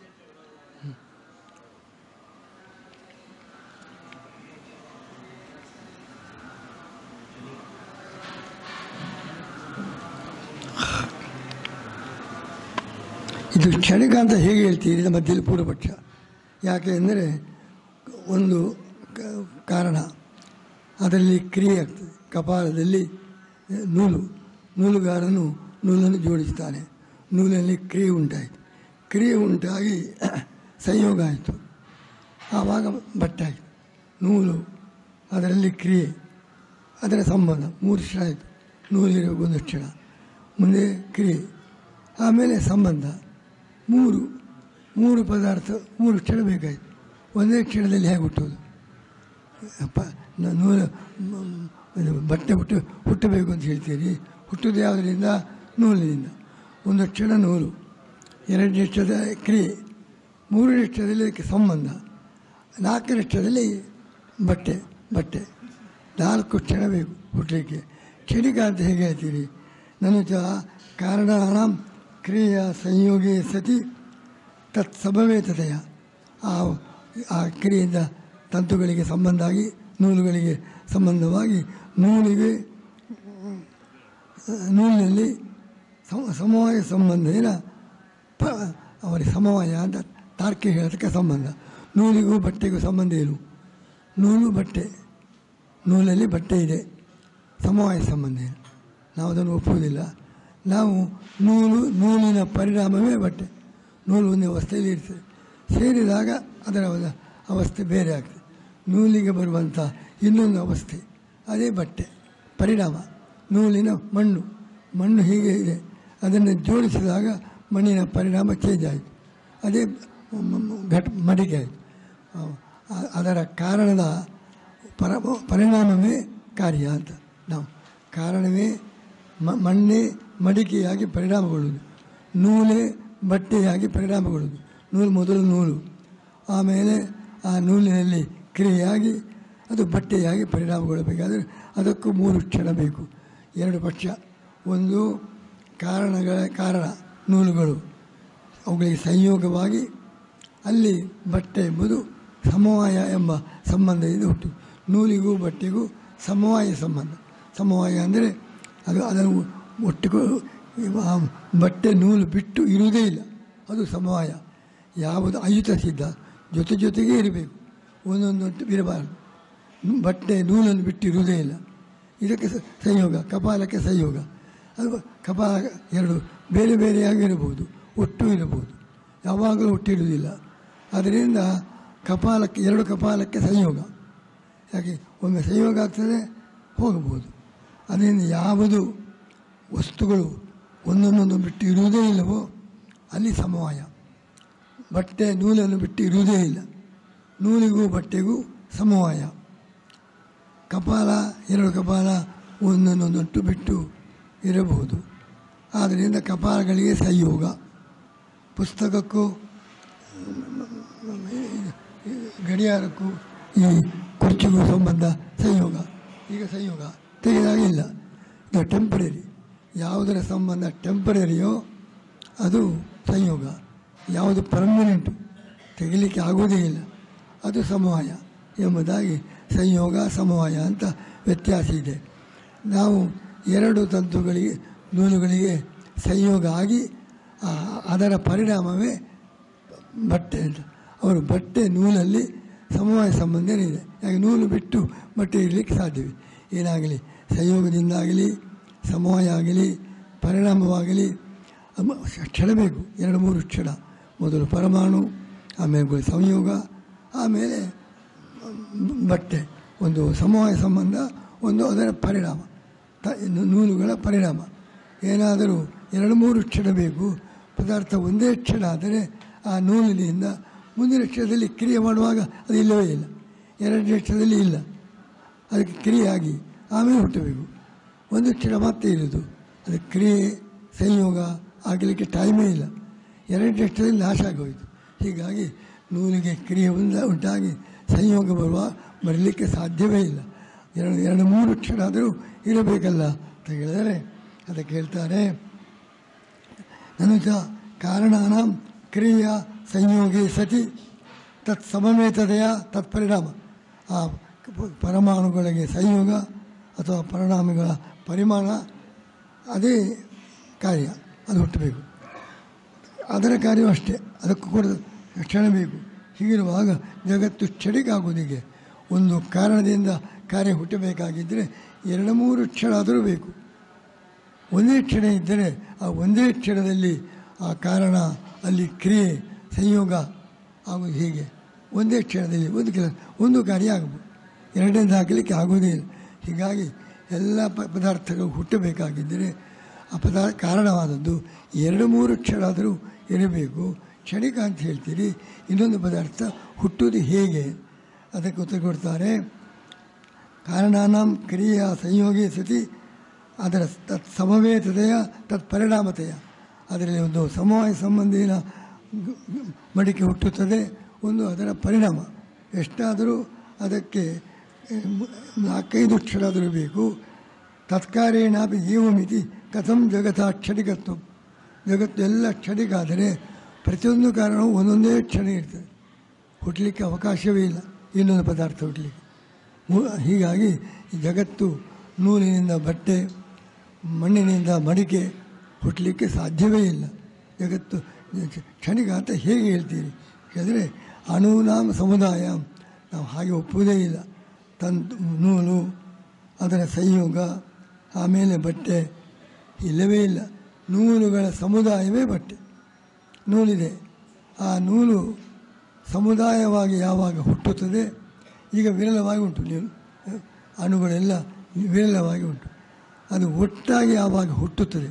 ಇದು ಕ್ಷಣಿಕ ಅಂತ ಹೇಗೆ ಹೇಳ್ತೀರಿ ಮಧ್ಯದಲ್ಲಿ ಪೂರ್ವಪಕ್ಷ ಯಾಕೆ ಅಂದರೆ ಒಂದು ಕ- ಕಾರಣ ಅದರಲ್ಲಿ ಕ್ರಿಯೆ ಆಗ್ತದೆ ಕಪಾಲದಲ್ಲಿ ನೂಲು ನೂಲುಗಾರನು ನೂಲನ್ನು ಜೋಡಿಸ್ತಾನೆ ನೂಲಲ್ಲಿ ಕ್ರಿಯೆ ಉಂಟಾಯಿತು ಕ್ರಿಯೆ ಉಂಟಾಗಿ ಸಂಯೋಗ ಆಯಿತು ಆವಾಗ ಬಟ್ಟೆ ಆಯಿತು ನೂಲು ಅದರಲ್ಲಿ ಕ್ರಿಯೆ ಅದರ ಸಂಬಂಧ ಮೂರು ಕ್ಷಣ ಆಯಿತು ನೂಲಿರೋ ಒಂದು ಕ್ಷಣ ಮುಂದೆ ಕ್ರಿಯೆ ಆಮೇಲೆ ಸಂಬಂಧ ಮೂರು ಮೂರು ಪದಾರ್ಥ ಮೂರು ಕ್ಷಣ ಬೇಕಾಯಿತು ಒಂದೇ ಕ್ಷಣದಲ್ಲಿ ಹೇಗೆ ಹುಟ್ಟೋದು ಪ ನ- ನೂಲು ಮ್, ಇದು ಬಟ್ಟೆ ಹುಟ್ಟು ಹುಟ್ಟಬೇಕು ಅಂತ ಹೇಳ್ತೀರಿ ಹುಟ್ಟೋದು ಯಾವುದರಿಂದ ನೂಲಿನಿಂದ ಒಂದು ಕ್ಷಣ ನೂಲು ಎರಡನೇ ಕ್ಷಣದ ಕ್ರಿಯೆ ಮೂರನೇ ಕ್ಷಣದಲ್ಲಿ ಅದಕ್ಕೆ ಸಂಬಂಧ ನಾಲ್ಕನೇ ಕ್ಷಣದಲ್ಲಿ ಬಟ್ಟೆ ಬಟ್ಟೆ ನಾಲ್ಕು ಕ್ಷಣ ಬೇಕು ಹುಟ್ಟಲಿಕ್ಕೆ ಕ್ಷಣಿಕ ಅಂತ ಹೇಗೆ ಹೇಳ್ತೀರಿ ನನ್ನ ಚ ಕಾರಣಾಣ ಕ್ರಿಯೆಯ ಸಂಯೋಗೇ ಸತಿ ತತ್ ಸಮವೇತತೆಯ ಆ ಆ ಕ್ರಿಯೆಯಿಂದ ತಂತುಗಳಿಗೆ ಸಂಬಂಧ ಆಗಿ ನೂಲುಗಳಿಗೆ ಸಂಬಂಧವಾಗಿ ನೂಲಿಗೆ ನೂಲಿನಲ್ಲಿ ಸಮ ಸಮವಾಯ ಸಂಬಂಧೇನ ಪ ಅವರಿಗೆ ಸಮವಾಯ ಅಂತ ತಾರ್ಕಿಕ ಹೇಳೋದಕ್ಕೆ ಸಂಬಂಧ ನೂಲಿಗೂ ಬಟ್ಟೆಗೂ ಸಂಬಂಧ ಏನು ನೂಲು ಬಟ್ಟೆ ನೂಲಲ್ಲಿ ಬಟ್ಟೆ ಇದೆ ಸಮವಾಯ ಸಂಬಂಧ ಏನು ನಾವು ಅದನ್ನು ಒಪ್ಪುವುದಿಲ್ಲ ನಾವು ನೂಲು ನೂಲಿನ ಪರಿಣಾಮವೇ ಬಟ್ಟೆ ನೂಲು ಒಂದು ಅವಸ್ಥೆಯಲ್ಲಿ ಇರ್ತದೆ ಸೇರಿದಾಗ ಅದರ ಒಂದು ಅವಸ್ಥೆ ಬೇರೆ ಆಗ್ತದೆ ನೂಲಿಗೆ ಬರುವಂಥ ಇನ್ನೊಂದು ಅವಸ್ಥೆ ಅದೇ ಬಟ್ಟೆ ಪರಿಣಾಮ ನೂಲಿನ ಮಣ್ಣು ಮಣ್ಣು ಹೀಗೆ ಇದೆ ಅದನ್ನು ಜೋಡಿಸಿದಾಗ ಮಣ್ಣಿನ ಪರಿಣಾಮ ಚೇಂಜ್ ಆಯಿತು ಅದೇ ಮ- ಮ- ಘಟ ಮಡಿಕೆ ಆಯಿತು ಆ- ಅದರ ಕಾರಣದ ಪರ ಪರಿಣಾಮವೇ ಕಾರ್ಯ ಅಂತ ನಾವು ಕಾರಣವೇ ಮ ಮಣ್ಣೇ ಮಡಿಕೆಯಾಗಿ ಪರಿಣಾಮಗೊಳ್ಳುವುದು ನೂಲೇ ಬಟ್ಟೆಯಾಗಿ ಪರಿಣಾಮಗೊಳ್ಳುವುದು ನೂಲು ಮೊದಲು ನೂಲು ಆಮೇಲೆ ಆ ನೂಲಿನಲ್ಲಿ ಕ್ರಿಯೆಯಾಗಿ ಅದು ಬಟ್ಟೆಯಾಗಿ ಪರಿಣಾಮಗೊಳ್ಳಬೇಕಾದರೆ ಅದಕ್ಕೂ ಮೂರು ಕ್ಷಣ ಬೇಕು ಎರಡು ಪಕ್ಷ ಒಂದು ಕಾರಣಗಳ ಕಾರಣ ನೂಲುಗಳು ಅವುಗಳಿಗೆ ಸಂಯೋಗವಾಗಿ ಅಲ್ಲಿ ಬಟ್ಟೆ ಎಂಬುದು ಸಮವಾಯ ಎಂಬ ಸಂಬಂಧದಿಂದ ಹುಟ್ಟು ನೂಲಿಗೂ ಬಟ್ಟೆಗೂ ಸಮವಾಯ ಸಂಬಂಧ ಸಮವಾಯ ಅಂದರೆ ಅದು ಅದನ್ನು ಒಟ್ಟಿಗೆ ಆ ಬಟ್ಟೆ ನೂಲು ಬಿಟ್ಟು ಇರುವುದೇ ಇಲ್ಲ ಅದು ಸಮವಾಯ ಯಾವುದು ಅಯುತ ಸಿದ್ಧ ಜೊತೆ ಜೊತೆಗೇ ಇರಬೇಕು ಒಂದೊಂದೊಟ್ಟು ಇರಬಾರದು ಬಟ್ಟೆ ನೂಲನ್ನು ಬಿಟ್ಟು ಇರುವುದೇ ಇಲ್ಲ ಇದಕ್ಕೆ ಸ- ಸಂಯೋಗ ಕಪಾಲಕ್ಕೆ ಸಂಯೋಗ ಅದು ಕಪಾಲ ಎರಡು ಬೇರೆ ಬೇರೆಯಾಗಿ ಇರಬಹುದು ಒಟ್ಟು ಇರಬಹುದು ಯಾವಾಗಲೂ ಒಟ್ಟಿರುವುದಿಲ್ಲ ಅದರಿಂದ ಕಪಾಲಕ್ಕೆ ಎರಡು ಕಪಾಲಕ್ಕೆ ಸಂಯೋಗ ಯಾಕೆ ಒಮ್ಮೆ ಸಂಯೋಗ ಆಗ್ತದೆ ಹೋಗಬಹುದು ಅದರಿಂದ ಯಾವುದು ವಸ್ತುಗಳು ಒಂದನ್ನೊಂದು ಬಿಟ್ಟು ಇರುವುದೇ ಇಲ್ಲವೋ ಅಲ್ಲಿ ಸಮವಾಯ ಬಟ್ಟೆ ನೂಲನ್ನು ಬಿಟ್ಟು ಇರುವುದೇ ಇಲ್ಲ ನೂಲಿಗೂ ಬಟ್ಟೆಗೂ ಸಮವಾಯ ಕಪಾಲ ಎರಡು ಕಪಾಲ ಒಂದನ್ನೊಂದೊಟ್ಟು ಬಿಟ್ಟು ಇರಬಹುದು ಆದ್ದರಿಂದ ಕಪಾಲಗಳಿಗೆ ಸಂಯೋಗ ಪುಸ್ತಕಕ್ಕೂ ಗಡಿಯಾರಕ್ಕೂ ಈ ಕುರ್ಚಿಗೂ ಸಂಬಂಧ ಸಂಯೋಗ ಈಗ ಸಂಯೋಗ ತೆಗೆದಾಗಿಲ್ಲ ಇದು ಟೆಂಪರರಿ ಯಾವುದರ ಸಂಬಂಧ ಟೆಂಪರರಿಯೋ ಅದು ಸಂಯೋಗ ಯಾವುದು ಪರ್ಮನೆಂಟು ತೆಗಿಲಿಕ್ಕೆ ಆಗುವುದೇ ಇಲ್ಲ ಅದು ಸಮವಾಯ ಎಂಬುದಾಗಿ ಸಂಯೋಗ ಸಮವಾಯ ಅಂತ ವ್ಯತ್ಯಾಸ ಇದೆ ನಾವು ಎರಡು ತಂತುಗಳಿಗೆ ನೂಲುಗಳಿಗೆ ಸಂಯೋಗ ಆಗಿ ಆ- ಅದರ ಪರಿಣಾಮವೇ ಬಟ್ಟೆ ಅಂತ ಅವರು ಬಟ್ಟೆ ನೂಲಲ್ಲಿ ಸಮವಾಯ ಸಂಬಂಧ ಇದೆ ಯಾಕೆ ನೂಲು ಬಿಟ್ಟು ಬಟ್ಟೆ ಇರಲಿಕ್ಕೆ ಸಾಧ್ಯವೇ ಏನಾಗಲಿ ಸಂಯೋಗದಿಂದಾಗಲಿ ಸಮವಾಯ ಆಗಲಿ ಪರಿಣಾಮವಾಗಲಿ ಅಮ- ಕ್ಷಣ ಬೇಕು ಎರಡು ಮೂರು ಕ್ಷಣ ಮೊದಲು ಪರಮಾಣು ಆಮೇಲೆ ಗೊ- ಸಂಯೋಗ ಆಮೇಲೆ ಬಟ್ಟೆ ಒಂದು ಸಮವಾಯ ಸಂಬಂಧ ಒಂದು ಅದರ ಪರಿಣಾಮ ತ ನೂ- ನೂಲುಗಳ ಪರಿಣಾಮ ಏನಾದರೂ ಎರಡು ಮೂರು ಕ್ಷಣ ಬೇಕು ಪದಾರ್ಥ ಒಂದೇ ಕ್ಷಣ ಆದರೆ ಆ ನೂಲಿನಿಂದ ಮುಂದಿನ ಕ್ಷಣದಲ್ಲಿ ಕ್ರಿಯೆ ಮಾಡುವಾಗ ಅದು ಇಲ್ಲವೇ ಇಲ್ಲ ಎರಡನೇ ಕ್ಷಣದಲ್ಲಿ ಇಲ್ಲ ಅದಕ್ಕೆ ಕ್ರಿಯೆಯಾಗಿ ಆಮೇಲೆ ಹುಟ್ಟಬೇಕು ಒಂದು ಕ್ಷಣ ಮಾತ್ರ ಇರೋದು ಅದು ಕ್ರಿಯೆ ಸಂಯೋಗ ಆಗಲಿಕ್ಕೆ ಟೈಮೇ ಇಲ್ಲ ಎರಡನೇ ಕ್ಷಣದಲ್ಲಿ ನಾಶ ಆಗೋಯಿತು ಹೀಗಾಗಿ ನೂಲಿಗೆ ಕ್ರಿಯೆ ಉಂಟ ಉಂಟಾಗಿ ಸಂಯೋಗ ಬರುವ ಬರಲಿಕ್ಕೆ ಸಾಧ್ಯವೇ ಇಲ್ಲ ಎರಡು ಎರಡು ಮೂರು ಕ್ಷಣ ಆದರೂ ಇರಬೇಕಲ್ಲ ಅಂತ ಹೇಳಿದರೆ ಅದಕ್ಕೆ ಹೇಳ್ತಾರೆ ನನುಜ ಕಾರಣಾನ ಕ್ರಿಯ ಸಂಯೋಗಿ ಸತಿ ತತ್ ಸಮವೇತದೆಯ ತತ್ಪರಿಣಾಮ ಆ ಪರಮಾಣುಗಳಿಗೆ ಸಂಯೋಗ ಅಥವಾ ಪರಿಣಾಮಗಳ ಪರಿಮಾಣ ಅದೇ ಕಾರ್ಯ ಅದು ಹುಟ್ಟಬೇಕು ಅದರ ಕಾರ್ಯವೂ ಅಷ್ಟೇ ಅದಕ್ಕೂ ಕೂಡ ಕ್ಷಣ ಬೇಕು ಹೀಗಿರುವಾಗ ಜಗತ್ತು ಕ್ಷಣಿಗಾಗುವುದಿಗೆ ಒಂದು ಕಾರಣದಿಂದ ಕಾರ್ಯ ಹುಟ್ಟಬೇಕಾಗಿದ್ದರೆ ಎರಡು ಮೂರು ಕ್ಷಣ ಆದರೂ ಬೇಕು ಒಂದೇ ಕ್ಷಣ ಇದ್ದರೆ ಆ ಒಂದೇ ಕ್ಷಣದಲ್ಲಿ ಆ ಕಾರಣ ಅಲ್ಲಿ ಕ್ರಿಯೆ ಸಂಯೋಗ ಆಗುವುದು ಹೀಗೆ ಒಂದೇ ಕ್ಷಣದಲ್ಲಿ ಒಂದು ಕೆಲಸ ಒಂದು ಕಾರ್ಯ ಆಗಬಹುದು ಎರಡನೇದು ಹಾಕಲಿಕ್ಕೆ ಆಗೋದೇ ಇಲ್ಲ ಹೀಗಾಗಿ ಎಲ್ಲ ಪ ಪದಾರ್ಥಗಳು ಹುಟ್ಟಬೇಕಾಗಿದ್ದರೆ ಆ ಪದಾರ್ಥ ಕಾರಣವಾದದ್ದು ಎರಡು ಮೂರು ಕ್ಷಣ ಆದರೂ ಇರಬೇಕು ಕ್ಷಣಿಕ ಅಂತ ಹೇಳ್ತೀರಿ ಇನ್ನೊಂದು ಪದಾರ್ಥ ಹುಟ್ಟುವುದು ಹೇಗೆ ಅದಕ್ಕೆ ಉತ್ತರ ಕೊಡ್ತಾರೆ ಕಾರಣಾನಾಂ ಕ್ರಿಯೆಯ ಸಂಯೋಗಿ ಸತಿ ಅದರ ತತ್ ಸಮವೇತತೆಯ ತತ್ ಪರಿಣಾಮತೆಯ ಅದರಲ್ಲಿ ಒಂದು ಸಮವಾಯ ಸಂಬಂಧಿನ ಗ- ಗ- ಮಡಿಕೆ ಹುಟ್ಟುತ್ತದೆ ಒಂದು ಅದರ ಪರಿಣಾಮ ಎಷ್ಟಾದರೂ ಅದಕ್ಕೆ ಆ, ಮ- ನಾಲ್ಕೈದು ಕ್ಷಣ ಆದರೂ ಬೇಕು ತತ್ಕಾರೇಣಾಪಿ ಏವಮಿತಿ ಕಥಂ ಜಗತ ಕ್ಷಣಿಕತ್ವ ಜಗತ್ತು ಎಲ್ಲ ಕ್ಷಣಿಕ ಆದರೆ ಪ್ರತಿಯೊಂದು ಕಾರಣವೂ ಒಂದೊಂದೇ ಕ್ಷಣ ಇರ್ತದೆ ಹುಟ್ಟಲಿಕ್ಕೆ ಅವಕಾಶವೇ ಇಲ್ಲ ಇನ್ನೊಂದು ಪದಾರ್ಥ ಹುಟ್ಟಲಿಕ್ಕೆ ಮು- ಹೀಗಾಗಿ ಈ ಜಗತ್ತು ನೂಲಿನಿಂದ ಬಟ್ಟೆ ಮಣ್ಣಿನಿಂದ ಮಡಿಕೆ ಹುಟ್ಟಲಿಕ್ಕೆ ಸಾಧ್ಯವೇ ಇಲ್ಲ ಜಗತ್ತು ಕ್ಷಣಿಕ ಅಂತ ಹೇಗೆ ಹೇಳ್ತೀರಿ ಹೇಳಿದರೆ ಅಣುನಾಮ ಸಮುದಾಯ ನಾವು ಹಾಗೆ ಒಪ್ಪುವುದೇ ಇಲ್ಲ ತಂತು ನೂಲು ಅದರ ಸಂಯೋಗ ಆಮೇಲೆ ಬಟ್ಟೆ ಇಲ್ಲವೇ ಇಲ್ಲ ನೂಲುಗಳ ಸಮುದಾಯವೇ ಬಟ್ಟೆ ನೂಲಿದೆ ಆ ನೂಲು ಸಮುದಾಯವಾಗಿ ಯಾವಾಗ ಹುಟ್ಟುತ್ತದೆ ಈಗ ವಿರಳವಾಗಿ ಉಂಟು ನೀವು ಅಣುಗಳೆಲ್ಲ ವಿರಳವಾಗಿ ಉಂಟು ಅದು ಒಟ್ಟಾಗಿ ಯಾವಾಗ ಹುಟ್ಟುತ್ತದೆ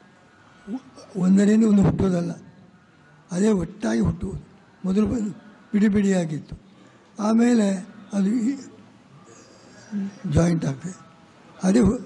ಒಂದರಿಂದ ಒಂದು ಹುಟ್ಟುವುದಲ್ಲ ಅದೇ ಒಟ್ಟಾಗಿ ಹುಟ್ಟುವುದು ಮೊದಲು ಬಂದು ಬಿಡಿ ಬಿಡಿಯಾಗಿತ್ತು ಆಮೇಲೆ ಅದು ಜಾಯಿಂಟ್ ಆಗ್ತದೆ ಅದೇ ಹು-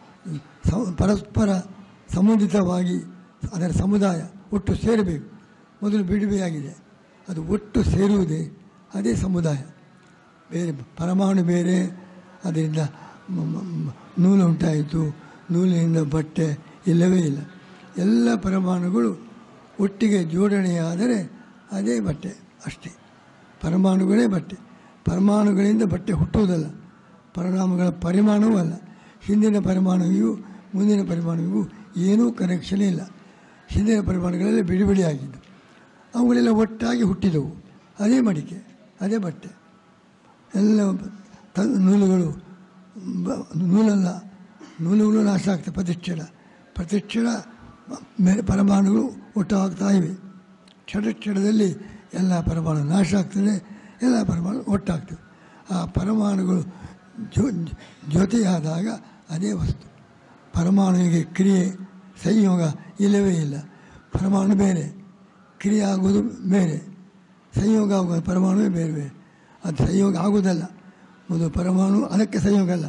ಸ- ಪರಸ್ಪರ ಸಮುದಿತವಾಗಿ ಅದರ ಸಮುದಾಯ ಒಟ್ಟು ಸೇರಬೇಕು ಮೊದಲು ಬಿಡಿಬಿಡಿಯಾಗಿದೆ ಅದು ಒಟ್ಟು ಸೇರುವುದೇ ಅದೇ ಸಮುದಾಯ ಬೇರೆ ಪರಮಾಣು ಬೇರೆ ಅದರಿಂದ ಮ- ಮ- ಮ- ನೂಲು ಉಂಟಾಯಿತು ನೂಲಿನಿಂದ ಬಟ್ಟೆ ಇಲ್ಲವೇ ಇಲ್ಲ ಎಲ್ಲ ಪರಮಾಣುಗಳು ಒಟ್ಟಿಗೆ ಜೋಡಣೆಯಾದರೆ ಅದೇ ಬಟ್ಟೆ ಅಷ್ಟೇ ಪರಮಾಣುಗಳೇ ಬಟ್ಟೆ ಪರಮಾಣುಗಳಿಂದ ಬಟ್ಟೆ ಹುಟ್ಟುವುದಲ್ಲ ಪರಿಣಾಮಗಳ ಪರಿಮಾಣವೂ ಅಲ್ಲ ಹಿಂದಿನ ಪರಮಾಣುವಿಗೂ ಮುಂದಿನ ಪರಮಾಣುವಿಗೂ ಏನೂ ಕನೆಕ್ಷನ್ ಇಲ್ಲ ಹಿಂದಿನ ಪರಮಾಣುಗಳೆಲ್ಲ ಬಿಡಿ ಬಿಡಿಯಾಗಿದ್ದು ಅವುಗಳೆಲ್ಲ ಒಟ್ಟಾಗಿ ಹುಟ್ಟಿದವು ಅದೇ ಮಡಿಕೆ ಅದೇ ಬಟ್ಟೆ ಎಲ್ಲ ತ ನೂಲುಗಳು ಬ- ನೂಲಲ್ಲ ನೂಲುಗಳು ನಾಶ ಆಗ್ತವೆ ಪ್ರತಿಕ್ಷಣ ಪ್ರತಿಕ್ಷಣ ಮೇಲೆ ಪರಮಾಣುಗಳು ಒಟ್ಟಾಗ್ತಾ ಇವೆ ಕ್ಷಣ ಕ್ಷಣದಲ್ಲಿ ಎಲ್ಲ ಪರಮಾಣು ನಾಶ ಆಗ್ತದೆ ಎಲ್ಲ ಪರಮಾಣು ಒಟ್ಟಾಗ್ತವೆ ಆ ಪರಮಾಣುಗಳು ಜೊ ಜೊತೆಯಾದಾಗ ಅದೇ ವಸ್ತು ಪರಮಾಣುವಿಗೆ ಕ್ರಿಯೆ ಸಂಯೋಗ ಇಲ್ಲವೇ ಇಲ್ಲ ಪರಮಾಣು ಬೇರೆ ಕ್ರಿಯೆ ಆಗೋದು ಬೇರೆ ಸಂಯೋಗ ಆಗೋದು ಪರಮಾಣುವೇ ಬೇರೆ ಬೇರೆ ಅದು ಸಂಯೋಗ ಆಗೋದಲ್ಲ ಒಂದು ಪರಮಾಣು ಅದಕ್ಕೆ ಸಂಯೋಗ ಅಲ್ಲ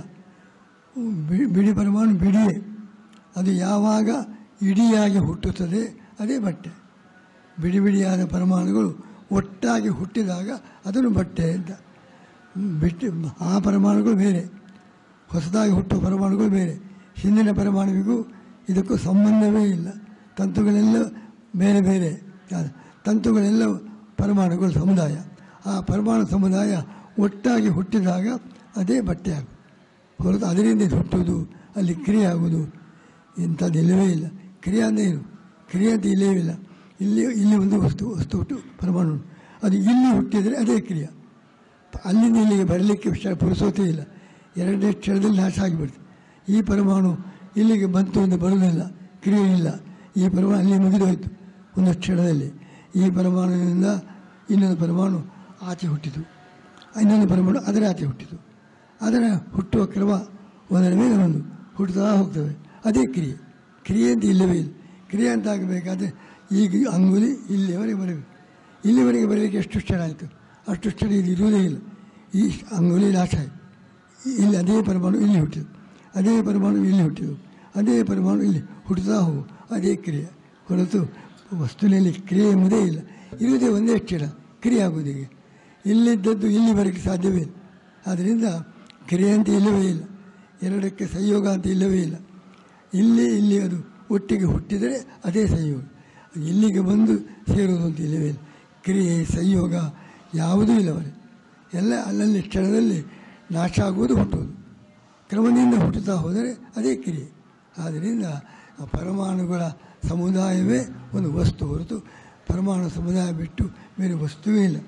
ಬಿ- ಬಿಡಿ ಪರಮಾಣು ಬಿಡಿಯೇ ಅದು ಯಾವಾಗ ಇಡಿಯಾಗಿ ಹುಟ್ಟುತ್ತದೆ ಅದೇ ಬಟ್ಟೆ ಬಿಡಿ ಬಿಡಿಯಾದ ಪರಮಾಣುಗಳು ಒಟ್ಟಾಗಿ ಹುಟ್ಟಿದಾಗ ಅದನ್ನು ಬಟ್ಟೆ ಅಂತ ಬಿಟ್ಟು ಆ ಪರಮಾಣುಗಳು ಬೇರೆ ಹೊಸದಾಗಿ ಹುಟ್ಟುವ ಪರಮಾಣುಗಳು ಬೇರೆ ಹಿಂದಿನ ಪರಮಾಣುವಿಗೂ ಇದಕ್ಕೂ ಸಂಬಂಧವೇ ಇಲ್ಲ ತಂತುಗಳೆಲ್ಲ ಬೇರೆ ಬೇರೆ ಆ ತಂತುಗಳೆಲ್ಲ ಪರಮಾಣುಗಳ ಸಮುದಾಯ ಆ ಪರಮಾಣು ಸಮುದಾಯ ಒಟ್ಟಾಗಿ ಹುಟ್ಟಿದಾಗ ಅದೇ ಬಟ್ಟೆ ಆಗೋದು ಹೊರತು ಅದರಿಂದ ಇದು ಹುಟ್ಟುವುದು ಅಲ್ಲಿ ಕ್ರಿಯೆ ಆಗುವುದು ಇಂಥದ್ದು ಇಲ್ಲವೇ ಇಲ್ಲ ಕ್ರಿಯೆ ಅಂದರೆ ಏನು ಕ್ರಿಯೆ ಅಂತ ಇಲ್ಲವೇ ಇಲ್ಲ ಇಲ್ಲಿ ಇಲ್ಲಿ ಒಂದು ವಸ್ತು ವಸ್ತು ಹುಟ್ಟು ಪರಮಾಣು ಉಂಟು. ಅದು ಇಲ್ಲಿ ಹುಟ್ಟಿದರೆ ಅದೇ ಕ್ರಿಯೆ ಅಲ್ಲಿಂದ ಇಲ್ಲಿಗೆ ಬರಲಿಕ್ಕೆ ಕ್ಷಣ ಪುರುಸೋತೇ ಇಲ್ಲ ಎರಡನೇ ಕ್ಷಣದಲ್ಲಿ ನಾಶ ಆಗಿಬಿಡ್ತು ಈ ಪರಮಾಣು ಇಲ್ಲಿಗೆ ಬಂತು ಅಂತ ಬರುವುದಿಲ್ಲ ಕ್ರಿಯೆ ಇಲ್ಲ ಈ ಪರಮಾಣು ಅಲ್ಲಿ ಮುಗಿದು ಹೋಯಿತು ಒಂದು ಕ್ಷಣದಲ್ಲಿ ಈ ಪರಮಾಣುವಿನಿಂದ ಇನ್ನೊಂದು ಪರಮಾಣು ಆಚೆ ಹುಟ್ಟಿತು ಇನ್ನೊಂದು ಪರಮಾಣು ಅದರ ಆಚೆ ಹುಟ್ಟಿತು ಅದರ ಹುಟ್ಟುವ ಕ್ರಮ ಒಂದರ ಮೇಲೆ ಒಂದು ಹುಟ್ಟುತ್ತಾ ಹೋಗ್ತವೆ ಅದೇ ಕ್ರಿಯೆ ಕ್ರಿಯೆ ಅಂತ ಇಲ್ಲವೇ ಇಲ್ಲ ಕ್ರಿಯೆ ಅಂತ ಆಗಬೇಕಾದ್ರೆ ಈಗ ಅಂಗುಲಿ ಇಲ್ಲಿವರೆಗೆ ಬರಬೇಕು ಇಲ್ಲಿವರೆಗೆ ಬರಲಿಕ್ಕೆ ಎಷ್ಟು ಕ್ಷಣ ಆಯಿತು ಅಷ್ಟು ಕ್ಷಣ ಇದು ಇರುವುದೇ ಇಲ್ಲ ಈ ಅಂಗುಲಿ ನಾಶ ಆಯಿತು ಇಲ್ಲಿ ಅದೇ ಪರಮಾಣು ಇಲ್ಲಿ ಹುಟ್ಟಿತು ಅದೇ ಪರಮಾಣು ಇಲ್ಲಿ ಹುಟ್ಟಿತು ಅದೇ ಪರಮಾಣು ಇಲ್ಲಿ ಹುಟ್ಟುತ್ತಾ ಹೋಗು ಅದೇ ಕ್ರಿಯೆ ಹೊರತು ವಸ್ತುವಿನಲ್ಲಿ ಕ್ರಿಯೆ ಎಂಬುದೇ ಇಲ್ಲ ಇರುವುದೇ ಒಂದೇ ಕ್ಷಣ ಕ್ರಿಯೆ ಆಗುವುದು ಹೀಗೆ ಇಲ್ಲಿದ್ದದ್ದು ಇಲ್ಲಿ ಬರೋಕ್ಕೆ ಸಾಧ್ಯವೇ ಇಲ್ಲ ಆದ್ದರಿಂದ ಕ್ರಿಯೆ ಅಂತ ಇಲ್ಲವೇ ಇಲ್ಲ ಎರಡಕ್ಕೆ ಸಂಯೋಗ ಅಂತ ಇಲ್ಲವೇ ಇಲ್ಲ ಇಲ್ಲಿ ಇಲ್ಲಿ ಅದು ಒಟ್ಟಿಗೆ ಹುಟ್ಟಿದರೆ ಅದೇ ಸಂಯೋಗ ಅದು ಇಲ್ಲಿಗೆ ಬಂದು ಸೇರುವುದು ಅಂತ ಇಲ್ಲವೇ ಇಲ್ಲ ಕ್ರಿಯೆ ಸಂಯೋಗ ಯಾವುದೂ ಇಲ್ಲವರೆ ಎಲ್ಲ ಅಲ್ಲಲ್ಲಿ ಕ್ಷಣದಲ್ಲಿ ನಾಶ ಆಗುವುದು ಹುಟ್ಟುವುದು ಕ್ರಮದಿಂದ ಹುಟ್ಟುತ್ತಾ ಹೋದರೆ ಅದೇ ಕ್ರಿಯೆ ಆದ್ದರಿಂದ ಆ ಪರಮಾಣುಗಳ ಸಮುದಾಯವೇ ಒಂದು ವಸ್ತು ಹೊರತು ಪರಮಾಣು ಸಮುದಾಯ ಬಿಟ್ಟು ಬೇರೆ ವಸ್ತುವೇ ಇಲ್ಲ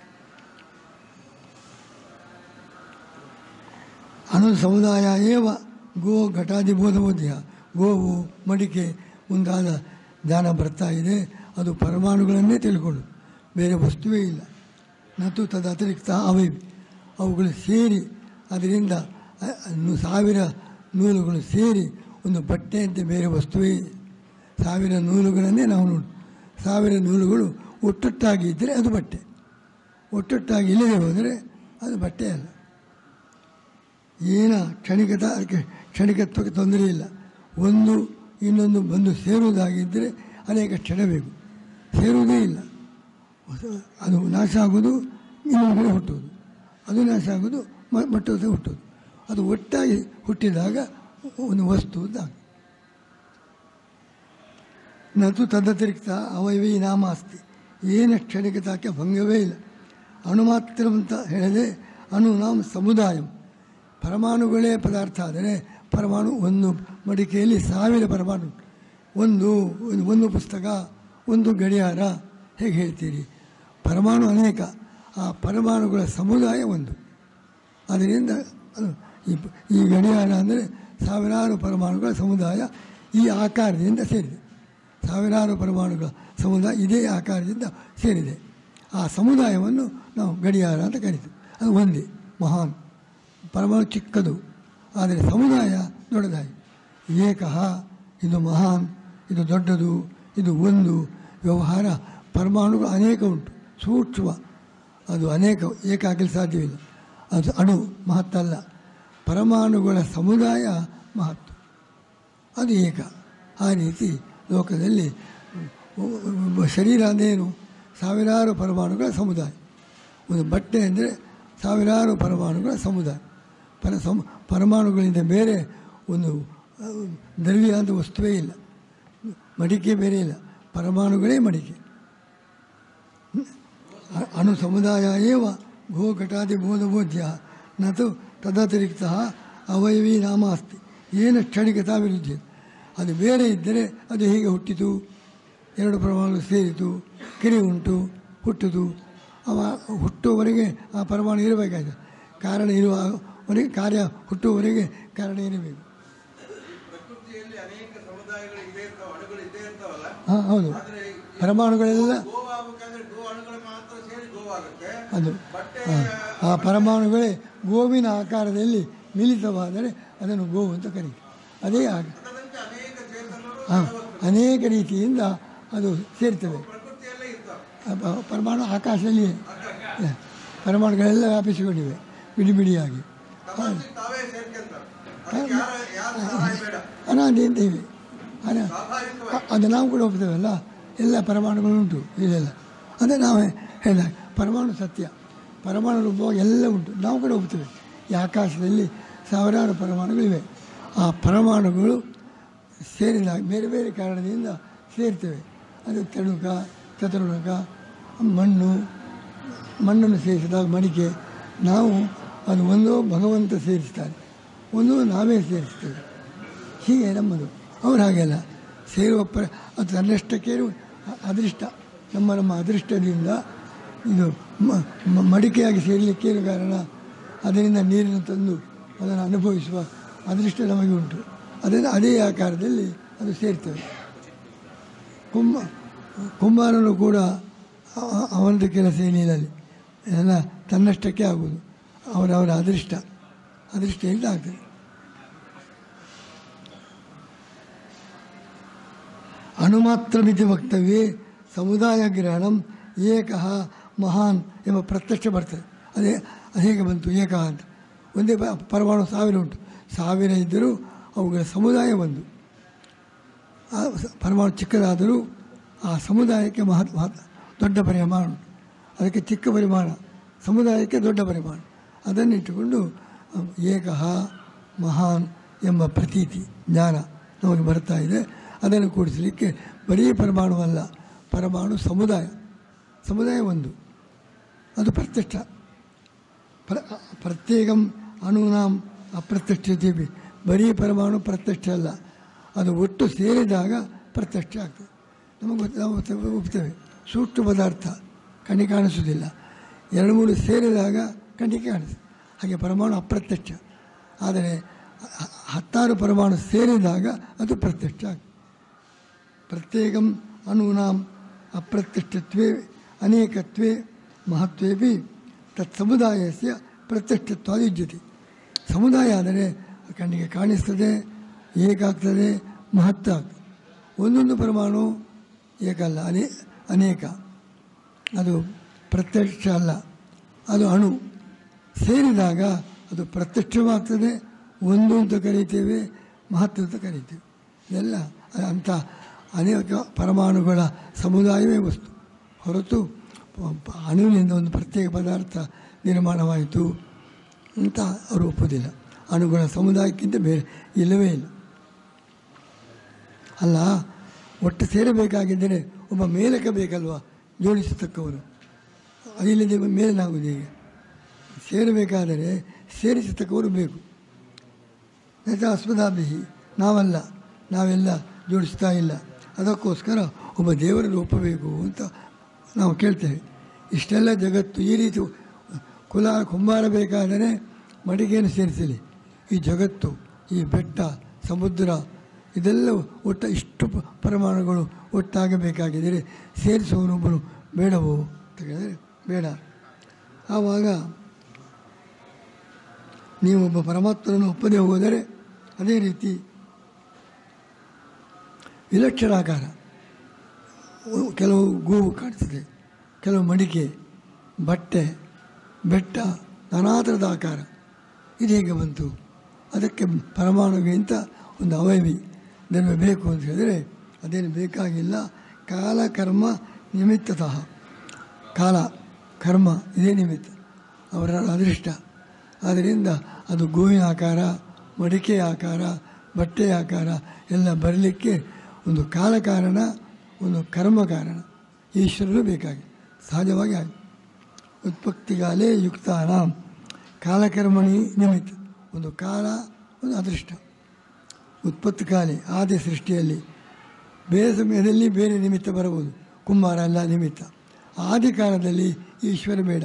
ಅಣು ಸಮುದಾಯ ಏವ ಗೋ ಘಟಾದಿಬೋಧಬೋಧ್ಯ ಗೋವು ಮಡಿಕೆ ಮುಂತಾದ ಜ್ಞಾನ ಬರ್ತಾ ಇದೆ ಅದು ಪರಮಾಣುಗಳನ್ನೇ ತಿಳ್ಕೊಂಡು ಬೇರೆ ವಸ್ತುವೇ ಇಲ್ಲ ನತು ತದ ಅತಿರಿಕ್ತ ಅವೈವಿ ಅವುಗಳು ಸೇರಿ ಅದರಿಂದ ಅ- ಅನ್ನು ಸಾವಿರ ನೂಲುಗಳು ಸೇರಿ ಒಂದು ಬಟ್ಟೆಯಂತೆ ಬೇರೆ ವಸ್ತುವೇ ಇದೆ. ಸಾವಿರ ನೂಲುಗಳನ್ನೇ ನಾವು ನೋಡಿ ಸಾವಿರ ನೂಲುಗಳು ಒಟ್ಟೊಟ್ಟಾಗಿ ಇದ್ದರೆ ಅದು ಬಟ್ಟೆ ಒಟ್ಟೊಟ್ಟಾಗಿ ಇಲ್ಲದೆ ಹೋದರೆ ಅದು ಬಟ್ಟೆ ಅಲ್ಲ ಏನ ಕ್ಷಣಿಕತ ಅದಕ್ಕೆ ಕ್ಷಣಿಕತ್ವಕ್ಕೆ ತೊಂದರೆ ಇಲ್ಲ ಒಂದು ಇನ್ನೊಂದು ಬಂದು ಸೇರುವುದಾಗಿದ್ದರೆ ಅನೇಕ ಕ್ಷಣ ಬೇಕು ಸೇರುವುದೇ ಇಲ್ಲ ಹೊಸ- ಅದು ನಾಶ ಆಗೋದು ಇನ್ನೊಂದು ಕಡೆ ಹುಟ್ಟುವುದು ಅದು ನಾಶ ಆಗೋದು ಮ- ಮಟ್ಟದ ಹುಟ್ಟುವುದು ಅದು ಒಟ್ಟಾಗಿ ಹುಟ್ಟಿದಾಗ ಒಂದು ವಸ್ತು ಅಂತ ನತು ತದತಿರಿಕ್ತ ಅವಯವೇ ನಾಮ ಅಸ್ತಿ ಏನು ಕ್ಷಣಿಕತಾಕ್ಕೆ ಭಂಗವೇ ಇಲ್ಲ ಅಣು ಮಾತ್ರ ಅಂತ ಹೇಳಿದ್ರೆ ಅಣು ನಾಮ ಸಮುದಾಯ ಪರಮಾಣುಗಳೇ ಪದಾರ್ಥ ಆದರೆ ಪರಮಾಣು ಒಂದು ಮಡಿಕೆಯಲ್ಲಿ ಸಾವಿರ ಪರಮಾಣು ಉಂಟು. ಒಂದು ಒಂದು- ಒಂದು ಪುಸ್ತಕ ಒಂದು ಗಡಿಯಾರ ಹೇಗೆ ಹೇಳ್ತೀರಿ ಪರಮಾಣು ಅನೇಕ ಆ ಪರಮಾಣುಗಳ ಸಮುದಾಯ ಒಂದು ಅದರಿಂದ ಅದು ಈ ಪ- ಈ ಗಡಿಯಾರ ಅಂದರೆ ಸಾವಿರಾರು ಪರಮಾಣುಗಳ ಸಮುದಾಯ ಈ ಆಕಾರದಿಂದ ಸೇರಿದೆ ಸಾವಿರಾರು ಪರಮಾಣುಗಳ ಸಮುದಾಯ ಇದೇ ಆಕಾರದಿಂದ ಸೇರಿದೆ ಆ ಸಮುದಾಯವನ್ನು ನಾವು ಗಡಿಯಾರ ಅಂತ ಕರಿತೀವಿ ಅದು ಒಂದೇ ಮಹಾನ್ ಪರಮಾಣು ಚಿಕ್ಕದು ಆದರೆ ಸಮುದಾಯ ದೊಡ್ಡದಾಗಿ ಏಕಃ ಇದು ಮಹಾನ್ ಇದು ದೊಡ್ಡದು ಇದು ಒಂದು ವ್ಯವಹಾರ ಪರಮಾಣುಗಳು ಅನೇಕ ಉಂಟು ಸೂಕ್ಷ್ಮ ಅದು ಅನೇಕ ಏಕ ಆಗಲು ಸಾಧ್ಯವಿಲ್ಲ ಅದು ಅಣು ಮಹತ್ತಲ್ಲ ಪರಮಾಣುಗಳ ಸಮುದಾಯ ಮಹತ್ತು ಅದು ಏಕ ಆ ರೀತಿ ಲೋಕದಲ್ಲಿ ಒಬ್ಬ ಶರೀರ ಅಂದೇನು ಸಾವಿರಾರು ಪರಮಾಣುಗಳ ಸಮುದಾಯ ಒಂದು ಬಟ್ಟೆ ಅಂದರೆ ಸಾವಿರಾರು ಪರಮಾಣುಗಳ ಸಮುದಾಯ ಪರ ಸಮ ಪರಮಾಣುಗಳಿಂದ ಬೇರೆ ಒಂದು ಆ, ದ್ರವ್ಯ ಅಂತ ವಸ್ತುವೇ ಇಲ್ಲ ಮಡಿಕೆ ಬೇರೆ ಇಲ್ಲ ಪರಮಾಣುಗಳೇ ಮಡಿಕೆ ಅ- ಅಣು ಸಮುದಾಯ ಏವ ಗೋ ಘಟಾದಿ ಬೋಧಬೋಧ್ಯ ನತು ತದತಿರಿಕ್ತ ಅವಯವೀ ನಾಮ ಅಸ್ತಿ ಏನು ಕ್ಷಣಿಕತಾ ವಿರುದ್ಧ ಅದು ಬೇರೆ ಇದ್ದರೆ ಅದು ಹೇಗೆ ಹುಟ್ಟಿತು ಎರಡು ಪರಮಾಣು ಸೇರಿತು ಕಿರಿ ಉಂಟು ಹುಟ್ಟಿತು ಅವ ಹುಟ್ಟುವವರೆಗೆ ಆ ಪರಮಾಣು ಇರಬೇಕಾಯ್ತು ಕಾರಣ ಇರುವವರೆಗೆ ಕಾರ್ಯ ಹುಟ್ಟುವವರೆಗೆ ಕಾರಣ ಇರಬೇಕು ಪ್ರಕೃತಿಯಲ್ಲಿ ಅನೇಕ ಸಮುದಾಯಗಳು ಇವೆ ಇರ್ತಾವ ಅಣುಗಳು ಇದ್ದೇ ಇರ್ತಾವಲ್ಲ ಹಾಂ ಹೌದು ಆದ್ರೆ ಈ ಪರಮಾಣುಗಳೆಲ್ಲ ಗೋವಾಗಬೇಕಾದ್ರೆ ಗೋ ಅಣುಗಳು ಮಾತ್ರ ಸೇರಿ ಗೋವಾಗುತ್ತೆ ಅದು ಬಟ್ಟೆ ಆ, ಆ ಪರಮಾಣುಗಳೇ ಗೋವಿನ ಆಕಾರದಲ್ಲಿ ಮಿಲಿತವಾದರೆ ಅದನ್ನು ಗೋವು ಅಂತ ಕರೀತಾರೆ ಅದೇ ಆಗ ಅದರಂತೆ ಅನೇಕ ಚೇತನರು ಆ, ಅನೇಕ ರೀತಿಯಿಂದ ಅದು ಸೇರ್ತವೆ ಪ್ರಕೃತಿಯಲ್ಲೇ ಇರ್ತಾವೆ ಆ ಪ- ಪರಮಾಣು ಆಕಾಶದಲ್ಲಿ ಪರಮಾಣುಗಳೆಲ್ಲ ವ್ಯಾಪಿಸಿಕೊಂಡಿವೆ ಬಿಡಿ ಬಿಡಿಯಾಗಿ ತಮ್ಮಷ್ಟಕ್ಕೆ ತಾವೇ ಸೇರ್ಕೊಂತಾರೆ ಅದಕ್ಕೆ ಯಾರ ಯಾರ ಸಹಾಯ ಬೇಡ ಅನಾದಿ ಅಂತ ಇವೆ ಅನ ಸ್ವಾಭಾವಿಕವಾಗಿ ಅ- ಅದು ನಾವು ಕೂಡ ಒಪ್ತೇವಲ್ಲ ಎಲ್ಲ ಪರಮಾಣುಗಳು ಉಂಟು ಇಲ್ಲೆಲ್ಲ ಅದೇ ನಾವೇ ಹೇಳ ಪರಮಾಣು ಸತ್ಯ ಪರಮಾಣು ರೂಪವಾಗಿ ಎಲ್ಲ ಉಂಟು ನಾವು ಕೂಡ ಒಪ್ತೇವೆ ಈ ಆಕಾಶದಲ್ಲಿ ಸಾವಿರಾರು ಪರಮಾಣುಗಳಿವೆ ಆ ಪರಮಾಣುಗಳು ಸೇರಿದಾಗ ಬೇರೆ ಬೇರೆ ಕಾರಣದಿಂದ ಸೇರ್ತವೆ ಅದು ತಣುಕ ಚತುರ್ಣಕ ಮಣ್ಣು ಮಣ್ಣನ್ನು ಸೇರಿಸಿದಾಗ ಮಡಿಕೆ ನಾವು ಅದು ಒಂದೋ ಭಗವಂತ ಸೇರಿಸ್ತಾರೆ ಒಂದೋ ನಾವೇ ಸೇರಿಸ್ತೇವೆ ಹೀಗೆ ನಮ್ಮದು ಅವ್ರು ಹಾಗೆಲ್ಲ ಸೇರುವ ಪ್ರ ಅದು ತನ್ನಷ್ಟಕ್ಕೆ ಇರು- ಅ- ಅದೃಷ್ಟ ನಮ್ಮ ನಮ್ಮ ಅದೃಷ್ಟದಿಂದ ಇದು ಮ- ಮ- ಮಡಿಕೆಯಾಗಿ ಸೇರಲಿಕ್ಕೆ ಏನು ಕಾರಣ ಅದರಿಂದ ನೀರನ್ನು ತಂದು ಅದನ್ನು ಅನುಭವಿಸುವ ಅದೃಷ್ಟ ನಮಗೆ ಉಂಟು ಅದರಿಂದ ಅದೇ ಆಕಾರದಲ್ಲಿ ಅದು ಸೇರ್ತವೆ ಕುಂಭ ಕುಂಬಾರನು ಕೂಡ ಅ- ಅ- ಅವನದು ಕೆಲಸ ಏನಿಲ್ಲ ಅಲ್ಲಿ ಎಲ್ಲ ತನ್ನಷ್ಟಕ್ಕೆ ಆಗುವುದು ಅವರವರ ಅದೃಷ್ಟ ಅದೃಷ್ಟದಿಂದ ಆಗ್ತದೆ ಅಣುಮಾತ್ರಮಿತಿ ವಕ್ತವ್ಯೇ ಸಮುದಾಯ ಗ್ರಹಣಂ ಏಕಃ ಮಹಾನ್ ಎಂಬ ಪ್ರತ್ಯಕ್ಷ ಬರ್ತದೆ ಅದೇ ಅದು ಹೇಗೆ ಬಂತು ಏಕ ಅಂತ ಒಂದೇ ಪ- ಪರಮಾಣು ಸಾವಿರ ಉಂಟು ಸಾವಿರ ಇದ್ದರೂ ಅವುಗಳ ಸಮುದಾಯ ಒಂದು ಆ ಸ- ಪರಮಾಣು ಚಿಕ್ಕದಾದರೂ ಆ ಸಮುದಾಯಕ್ಕೆ ಮಹತ್ ಮಹತ್ ದೊಡ್ಡ ಪರಿಮಾಣ ಉಂಟು ಅದಕ್ಕೆ ಚಿಕ್ಕ ಪರಿಮಾಣ ಸಮುದಾಯಕ್ಕೆ ದೊಡ್ಡ ಪರಿಮಾಣ ಅದನ್ನಿಟ್ಟುಕೊಂಡು ಅಹ್, ಏಕಃ ಮಹಾನ್ ಎಂಬ ಪ್ರತೀತಿ ಜ್ಞಾನ ನಮಗೆ ಬರ್ತಾ ಇದೆ ಅದನ್ನು ಕೂಡಿಸಲಿಕ್ಕೆ ಬರೀ ಪರಮಾಣುವಲ್ಲ ಪರಮಾಣು ಸಮುದಾಯ ಸಮುದಾಯ ಒಂದು ಅದು ಪ್ರತ್ಯಕ್ಷ ಪ್ರ ಪ್ರತ್ಯೇಕಂ ಅಣುನಾಂ ಅಪ್ರತ್ಯಕ್ಷತೆ ಬರೀ ಪರಮಾಣು ಪ್ರತ್ಯಕ್ಷ ಅಲ್ಲ ಅದು ಒಟ್ಟು ಸೇರಿದಾಗ ಪ್ರತ್ಯಕ್ಷ ಆಗ್ತದೆ ನಮಗೆ ಗೊತ್ತು ನಾವು ಒಪ್ತೇವೆ- ಒಪ್ತೇವೆ ಸೂಕ್ಷ್ಮ ಪದಾರ್ಥ ಕಣ್ಣಿಗೆ ಕಾಣಿಸೋದಿಲ್ಲ ಎರಡು ಮೂರು ಸೇರಿದಾಗ ಕಣ್ಣಿಗೆ ಕಾಣಿಸ್ತದೆ ಹಾಗೆ ಪರಮಾಣು ಅಪ್ರತ್ಯಕ್ಷ ಆದರೆ ಹ- ಹತ್ತಾರು ಪರಮಾಣು ಸೇರಿದಾಗ ಅದು ಪ್ರತ್ಯಕ್ಷ ಆಗ್ತದೆ ಪ್ರತ್ಯೇಕಂ ಅಣೂನಾಂ ಅಪ್ರತ್ಯಕ್ಷತ್ವೇ ಅನೇಕತ್ವೇ ಮಹತ್ವೇಪಿ ತತ್ಸಮುದಾಯಸ್ಯ ಪ್ರತ್ಯಕ್ಷತ್ವಾದಿಜ್ಯತೆ ಸಮುದಾಯ ಆದರೆ ಕಣ್ಣಿಗೆ ಕಾಣಿಸ್ತದೆ ಏಕಾಗ್ತದೆ ಮಹತ್ವ ಆಗ್ತದೆ ಒಂದೊಂದು ಪರಮಾಣು ಏಕಲ್ಲ ಅನೇ ಅನೇಕ ಅದು ಪ್ರತ್ಯಕ್ಷ ಅಲ್ಲ ಅದು ಅಣು ಸೇರಿದಾಗ ಅದು ಪ್ರತ್ಯಕ್ಷವಾಗ್ತದೆ ಒಂದು ಅಂತ ಕರೀತೇವೆ ಮಹತ್ವ ಅಂತ ಕರೀತೇವೆ ಇದೆಲ್ಲ ಅಂಥ ಅನೇಕ ಪರಮಾಣುಗಳ ಸಮುದಾಯವೇ ವಸ್ತು ಹೊರತು ಪ- ಪ- ಅಣುವಿನಿಂದ ಒಂದು ಪ್ರತ್ಯೇಕ ಪದಾರ್ಥ ನಿರ್ಮಾಣವಾಯಿತು ಅಂತ ಅವರು ಒಪ್ಪುವುದಿಲ್ಲ ಅಣುಗಳ ಸಮುದಾಯಕ್ಕಿಂತ ಬೇರೆ ಇಲ್ಲವೇ ಇಲ್ಲ ಅಲ್ಲ ಒಟ್ಟು ಸೇರಬೇಕಾಗಿದ್ದರೆ ಒಬ್ಬ ಮೇಲಕ ಬೇಕಲ್ವಾ ಜೋಡಿಸತಕ್ಕವನು ಅದಿಲ್ಲದೆ ಮೇಲನಾಗುವುದು ಹೇಗೆ ಸೇರಬೇಕಾದರೆ ಸೇರಿಸತಕ್ಕವರು ಬೇಕು ಯಥಾ ಅಸ್ಮದಾಭಿಹಿ ನಾವಲ್ಲ ನಾವೆಲ್ಲ ಜೋಡಿಸ್ತಾ ಇಲ್ಲ ಅದಕ್ಕೋಸ್ಕರ ಒಬ್ಬ ದೇವರನ್ನು ಒಪ್ಪಬೇಕು ಅಂತ ನಾವು ಕೇಳ್ತೇವೆ ಇಷ್ಟೆಲ್ಲ ಜಗತ್ತು ಈ ರೀತಿ ಕುಲ ಕುಂಬಾರ ಬೇಕಾದರೆ ಮಡಿಗೆಯನ್ನು ಸೇರಿಸಲಿ ಈ ಜಗತ್ತು ಈ ಬೆಟ್ಟ ಸಮುದ್ರ ಇದೆಲ್ಲ ಒಟ್ಟ ಇಷ್ಟು ಪ- ಪರಮಾಣುಗಳು ಒಟ್ಟಾಗಬೇಕಾಗಿದ್ದರೆ ಸೇರಿಸುವವನೊಬ್ಬನು ಬೇಡವೋ ಅಂತ ಕೇಳಿದರೆ ಬೇಡ ಆವಾಗ ನೀವು ಒಬ್ಬ ಪರಮಾತ್ಮನನ್ನು ಒಪ್ಪದೆ ಹೋದರೆ ಅದೇ ರೀತಿ ವಿಲಕ್ಷಣಾಕಾರ ಕೆಲವು ಗೋವು ಕಾಣಿಸ್ತದೆ ಕೆಲವು ಮಡಿಕೆ ಬಟ್ಟೆ ಬೆಟ್ಟ ನಾನಾ ಥರದ ಆಕಾರ ಇದು ಹೇಗೆ ಬಂತು ಅದಕ್ಕೆ ಪರಮಾಣುಗಿಂತ ಒಂದು ಅವಯವಿ ಧರ್ಮ ಬೇಕು ಅಂತ ಹೇಳಿದರೆ ಅದೇನು ಬೇಕಾಗಿಲ್ಲ ಕಾಲ ಕರ್ಮ ನಿಮಿತ್ತತಃ ಕಾಲ ಕರ್ಮ ಇದೇ ನಿಮಿತ್ತ ಅವರ ಅದೃಷ್ಟ ಆದ್ದರಿಂದ ಅದು ಗೋವಿನ ಆಕಾರ ಮಡಿಕೆ ಆಕಾರ ಬಟ್ಟೆ ಆಕಾರ ಎಲ್ಲ ಬರಲಿಕ್ಕೆ ಒಂದು ಕಾಲ ಕಾರಣ ಒಂದು ಕರ್ಮ ಕಾರಣ ಈಶ್ವರನು ಬೇಕಾಗಿ ಸಹಜವಾಗಿ ಆಗಿ ಉತ್ಪತ್ತಿಗಾಲೇ ಯುಕ್ತಾನಾಂ ಕಾಲಕರ್ಮಣಿ ನಿಮಿತ್ತ ಒಂದು ಕಾಲ ಒಂದು ಅದೃಷ್ಟ ಉತ್ಪತ್ತಿ ಕಾಲೆ ಆದಿ ಸೃಷ್ಟಿಯಲ್ಲಿ ಬೇರೆ ಸಮಯದಲ್ಲಿ ಬೇರೆ ನಿಮಿತ್ತ ಬರಬಹುದು ಕುಂಬಾರ ಅಲ್ಲ ನಿಮಿತ್ತ ಆದಿ ಕಾಲದಲ್ಲಿ ಈಶ್ವರ ಬೇಡ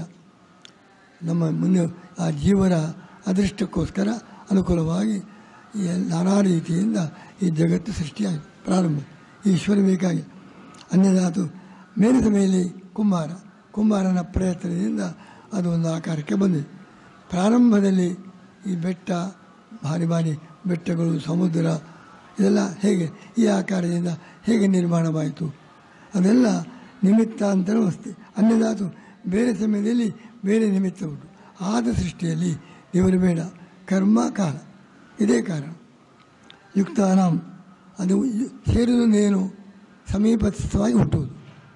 ನಮ್ಮ ಮುಂದೆ ಆ ಜೀವನ ಅದೃಷ್ಟಕ್ಕೋಸ್ಕರ ಅನುಕೂಲವಾಗಿ ಈ ನಾನಾ ರೀತಿಯಿಂದ ಈ ಜಗತ್ತು ಸೃಷ್ಟಿಯಾಗಿದೆ ಪ್ರಾರಂಭ ಈಶ್ವರ ಬೇಕಾಗಿ ಅನ್ಯದಾತು ಮೇಲಿದ ಮೇಲೆ ಕುಂಬಾರ ಕುಂಬಾರನ ಪ್ರಯತ್ನದಿಂದ ಅದು ಒಂದು ಆಕಾರಕ್ಕೆ ಬಂದಿದೆ ಪ್ರಾರಂಭದಲ್ಲಿ ಈ ಬೆಟ್ಟ ಭಾರಿ ಭಾರಿ ಬೆಟ್ಟಗಳು ಸಮುದ್ರ ಇದೆಲ್ಲ ಹೇಗೆ ಈ ಆಕಾರದಿಂದ ಹೇಗೆ ನಿರ್ಮಾಣವಾಯಿತು ಅದೆಲ್ಲ ನಿಮಿತ್ತ ಅಂತಲೂ ಅಷ್ಟೇ ಅನ್ಯದಾತು ಬೇರೆ ಸಮಯದಲ್ಲಿ ಬೇರೆ ನಿಮಿತ್ತ ಉಂಟು ಆದ ಸೃಷ್ಟಿಯಲ್ಲಿ ದೇವರು ಬೇಡ ಕರ್ಮ ಕಾಲ ಇದೇ ಕಾರಣ ಯುಕ್ತಾನಾಂ ಅದು ಯು- ಸೇರುವುದೇನು ಸಮೀಪಸ್ಥವಾಗಿ ಹುಟ್ಟುವುದು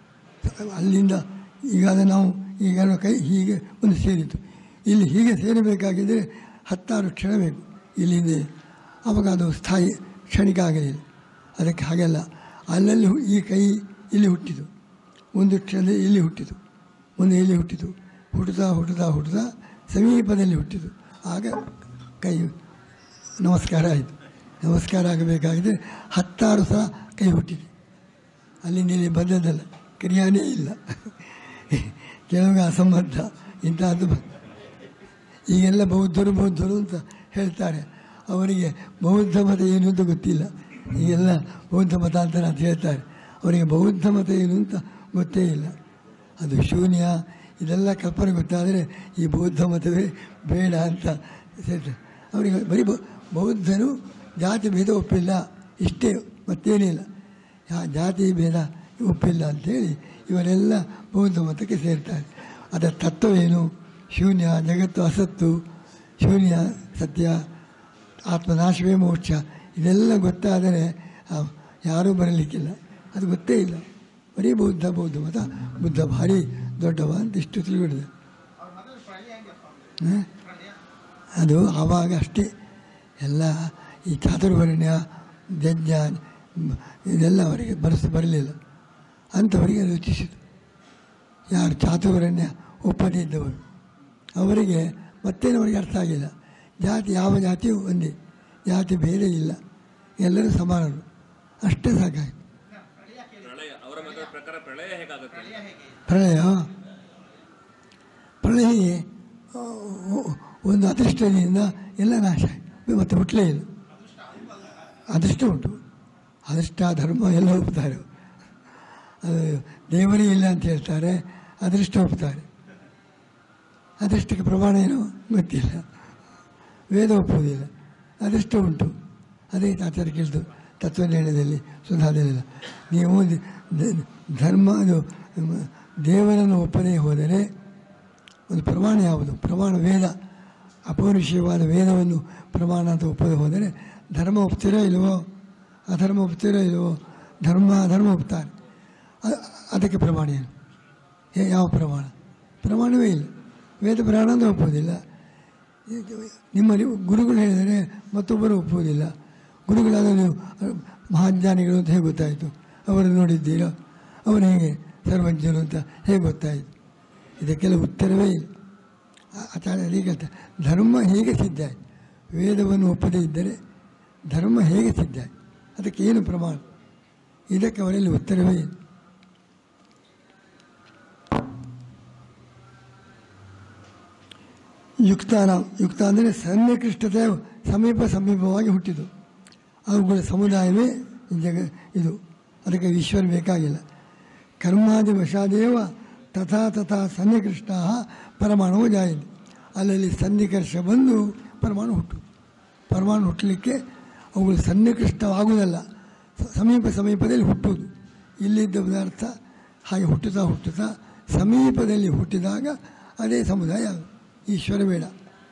ಅಲ್ಲಿಂದ ಈಗ ಅದು ನಾವು ಈಗ ನಮ್ಮ ಕೈ ಹೀಗೆ ಒಂದು ಸೇರಿತು ಇಲ್ಲಿ ಹೀಗೆ ಸೇರಬೇಕಾಗಿದ್ದರೆ ಹತ್ತಾರು ಕ್ಷಣ ಬೇಕು ಇಲ್ಲಿಂದ ಆವಾಗ ಅದು ಸ್ಥಾಯಿ ಕ್ಷಣಿಕ ಆಗಲಿಲ್ಲ ಅದಕ್ಕೆ ಹಾಗೆಲ್ಲ ಅಲ್ಲಲ್ಲಿ ಹು- ಈ ಕೈ ಇಲ್ಲಿ ಹುಟ್ಟಿತು ಒಂದು ಕ್ಷಣದಲ್ಲಿ ಇಲ್ಲಿ ಹುಟ್ಟಿತು ಒಂದು ಇಲ್ಲಿ ಹುಟ್ಟಿತು ಹುಟ್ಟುತ್ತಾ ಹುಟ್ಟುತ್ತಾ ಹುಟ್ಟುತ್ತಾ ಸಮೀಪದಲ್ಲಿ ಹುಟ್ಟಿತು ಆಗ ಕೈ ನಮಸ್ಕಾರ ಆಯಿತು ನಮಸ್ಕಾರ ಆಗಬೇಕಾಗಿದೆ ಹತ್ತಾರು ಸಲ ಕೈ ಹುಟ್ಟಿದೆ ಅಲ್ಲಿಂದ ಇಲ್ಲಿ ಬಂದದ್ದಲ್ಲ ಕ್ರಿಯಾನೇ ಇಲ್ಲ ಕೆಲವೊಮ್ಮೆ ಅಸಂಬದ್ಧ ಇಂಥದ್ದು ಬ- ಈಗೆಲ್ಲ ಬೌದ್ಧರು ಬೌದ್ಧರು ಅಂತ ಹೇಳ್ತಾರೆ ಅವರಿಗೆ ಬೌದ್ಧ ಮತ ಏನು ಅಂತ ಗೊತ್ತಿಲ್ಲ ಈಗೆಲ್ಲ ಬೌದ್ಧ ಮತಾಂತರ ಅಂತ ಹೇಳ್ತಾರೆ ಅವರಿಗೆ ಬೌದ್ಧ ಮತ ಏನು ಅಂತ ಗೊತ್ತೇ ಇಲ್ಲ ಅದು ಶೂನ್ಯ ಇದೆಲ್ಲ ಕಲ್ಪನೆ ಗೊತ್ತಾದರೆ ಈ ಬೌದ್ಧ ಮತವೇ ಬೇಡ ಅಂತ ಹೇಳ್ತಾರೆ ಅವರಿಗೆ ಬರೀ ಬೌ- ಬೌದ್ಧರು ಜಾತಿ ಭೇದ ಒಪ್ಪಿಲ್ಲ ಇಷ್ಟೇ ಮತ್ತೇನಿಲ್ಲ ಜಾ- ಜಾತಿ ಭೇದ ಒಪ್ಪಿಲ್ಲ ಅಂಥೇಳಿ ಇವರೆಲ್ಲ ಬೌದ್ಧ ಮತಕ್ಕೆ ಸೇರ್ತಾರೆ ಅದರ ತತ್ವವೇನು ಶೂನ್ಯ ಜಗತ್ತು ಅಸತ್ತು ಶೂನ್ಯ ಸತ್ಯ ಆತ್ಮನಾಶವೇ ಮೋಕ್ಷ ಇದೆಲ್ಲ ಗೊತ್ತಾದರೆ ಆ, ಯಾರೂ ಬರಲಿಕ್ಕಿಲ್ಲ ಅದು ಗೊತ್ತೇ ಇಲ್ಲ ಬರೀ ಬೌದ್ಧ ಬೌದ್ಧ ಮತ ಬುದ್ಧ ಭಾರಿ ದೊಡ್ಡವ ಅಂತ ಇಷ್ಟು ತಿಳ್ಕೊಂಡಿದೆ ಹ? ಅದು ಆವಾಗ ಅಷ್ಟೇ ಎಲ್ಲ ಈ ಚಾತುರ್ವರ್ಣ್ಯ ಜಜ್ಜ ಮ್, ಇದೆಲ್ಲ ಅವರಿಗೆ ಬರೆಸ ಬರಲಿಲ್ಲ ಅಂಥವರಿಗೆ ರುಚಿಸಿತು ಯಾರು ಚಾತುರ್ವರ್ಣ್ಯ ಒಪ್ಪದೇ ಇದ್ದವರು ಅವರಿಗೆ ಮತ್ತೇನು ಅವರಿಗೆ ಅರ್ಥ ಆಗಿಲ್ಲ ಜಾತಿ ಯಾವ ಜಾತಿಯೂ ಒಂದೇ ಜಾತಿ ಬೇರೆ ಇಲ್ಲ ಎಲ್ಲರೂ ಸಮಾನರು ಅಷ್ಟೇ ಸಾಕಾಗಿ ಪ್ರಳಯ ಅವರ ಮತದ ಪ್ರಕಾರ ಪ್ರಳಯ ಹೇಗಾಗುತ್ತೆ ಪ್ರಳಯ ಪ್ರಳಯ ಆ, ಒಂದು ಅದೃಷ್ಟದಿಂದ ಎಲ್ಲ ನಾಶ ಆಯ್ತು ಮತ್ತೆ ಹುಟ್ಟಲೇ ಇಲ್ಲ ಅದೃಷ್ಟ ಉಂಟು ಅದೃಷ್ಟ ಧರ್ಮ ಎಲ್ಲ ಒಪ್ತಾರೆ ಅದು ದೇವರೇ ಇಲ್ಲ ಅಂತ ಹೇಳ್ತಾರೆ ಅದೃಷ್ಟ ಒಪ್ತಾರೆ ಅದೃಷ್ಟಕ್ಕೆ ಪ್ರಮಾಣ ಏನು ಗೊತ್ತಿಲ್ಲ ವೇದ ಒಪ್ಪುವುದಿಲ್ಲ ಅದೃಷ್ಟ ಉಂಟು ಅದೇ ಆಚಾರ್ಯ ಕೇಳಿತು ತತ್ವನಿರ್ಣಯದಲ್ಲಿ ಸುಧಾರಣೆಯಲ್ಲಿ ನೀವು ದ- ದ- ಧರ್ಮ ಅದು ಮ್, ದೇವರನ್ನು ಒಪ್ಪದೇ ಹೋದರೆ ಒಂದು ಪ್ರಮಾಣ ಯಾವುದು ಪ್ರಮಾಣ ವೇದ ಅಪೌರುಷೀಯವಾದ ವೇದವನ್ನು ಪ್ರಮಾಣ ಅಂತ ಒಪ್ಪದೆ ಹೋದರೆ ಧರ್ಮ ಒಪ್ತಿರೋ ಇಲ್ವೋ ಅಧರ್ಮ ಒಪ್ತಿರೋ ಇಲ್ವೋ ಧರ್ಮ ಅಧರ್ಮ ಒಪ್ತಾರೆ ಅ- ಅದಕ್ಕೆ ಪ್ರಮಾಣ ಏನು ಏ- ಯಾವ ಪ್ರಮಾಣ ಪ್ರಮಾಣವೇ ಇಲ್ಲ ವೇದ ಪುರಾಣ ಅಂದರೆ ಒಪ್ಪುವುದಿಲ್ಲ ನಿಮ್ಮ ನೀವು ಗುರುಗಳು ಹೇಳಿದರೆ ಮತ್ತೊಬ್ಬರು ಒಪ್ಪುವುದಿಲ್ಲ ಗುರುಗಳಾದ ನೀವು ಮಹಾಜ್ಞಾನಿಗಳು ಅಂತ ಹೇಗೆ ಗೊತ್ತಾಯಿತು ಅವರು ನೋಡಿದ್ದೀರಾ ಅವರು ಹೇಗೆ ಸರ್ವಜ್ಞರು ಅಂತ ಹೇಗೆ ಗೊತ್ತಾಯಿತು ಇದಕ್ಕೆಲ್ಲ ಉತ್ತರವೇ ಇಲ್ಲ ಆ- ಆಚಾರ್ಯ ಹೀಗೆ ಹೇಳ್ತಾರೆ ಧರ್ಮ ಹೇಗೆ ಸಿದ್ಧ ಆಯ್ತು ವೇದವನ್ನು ಒಪ್ಪದೇ ಇದ್ದರೆ ಧರ್ಮ ಹೇಗೆ ಸಿದ್ಧ ಆಯ್ತು ಅದಕ್ಕೆ ಏನು ಪ್ರಮಾಣ ಇದಕ್ಕೆ ಅವರಲ್ಲಿ ಉತ್ತರವೇ ಇಲ್ಲ ಯುಕ್ತಾನ ಯುಕ್ತ ಅಂದರೆ ಸನ್ನಿಕೃಷ್ಟತೆ ಸಮೀಪ ಸಮೀಪವಾಗಿ ಹುಟ್ಟಿತು ಅವುಗಳ ಸಮುದಾಯವೇ ಈ ಜಗ ಇದು ಅದಕ್ಕೆ ಈಶ್ವರ ಬೇಕಾಗಿಲ್ಲ ಕರ್ಮಾದಿ ವಶಾದೇವ ತಥಾ ತಥಾ ಸನ್ನಿಕೃಷ್ಟ ಪರಮಾಣುವು ಜಾಯಿದೆ ಅಲ್ಲಲ್ಲಿ ಸನ್ನಿಕರ್ಷ ಬಂದು ಪರಮಾಣು ಹುಟ್ಟು ಪರಮಾಣು ಹುಟ್ಟಲಿಕ್ಕೆ ಅವುಗಳು ಸನ್ನಿಕೃಷ್ಟವಾಗುವುದಲ್ಲ ಸ- ಸಮೀಪ ಸಮೀಪದಲ್ಲಿ ಹುಟ್ಟುವುದು ಇಲ್ಲಿದ್ದ ಪದಾರ್ಥ ಹಾಗೆ ಹುಟ್ಟುತ್ತಾ ಹುಟ್ಟುತ್ತಾ ಸಮೀಪದಲ್ಲಿ ಹುಟ್ಟಿದಾಗ ಅದೇ ಸಮುದಾಯ ಆಗುವುದು. ಈಶ್ವರ ಬೇಡ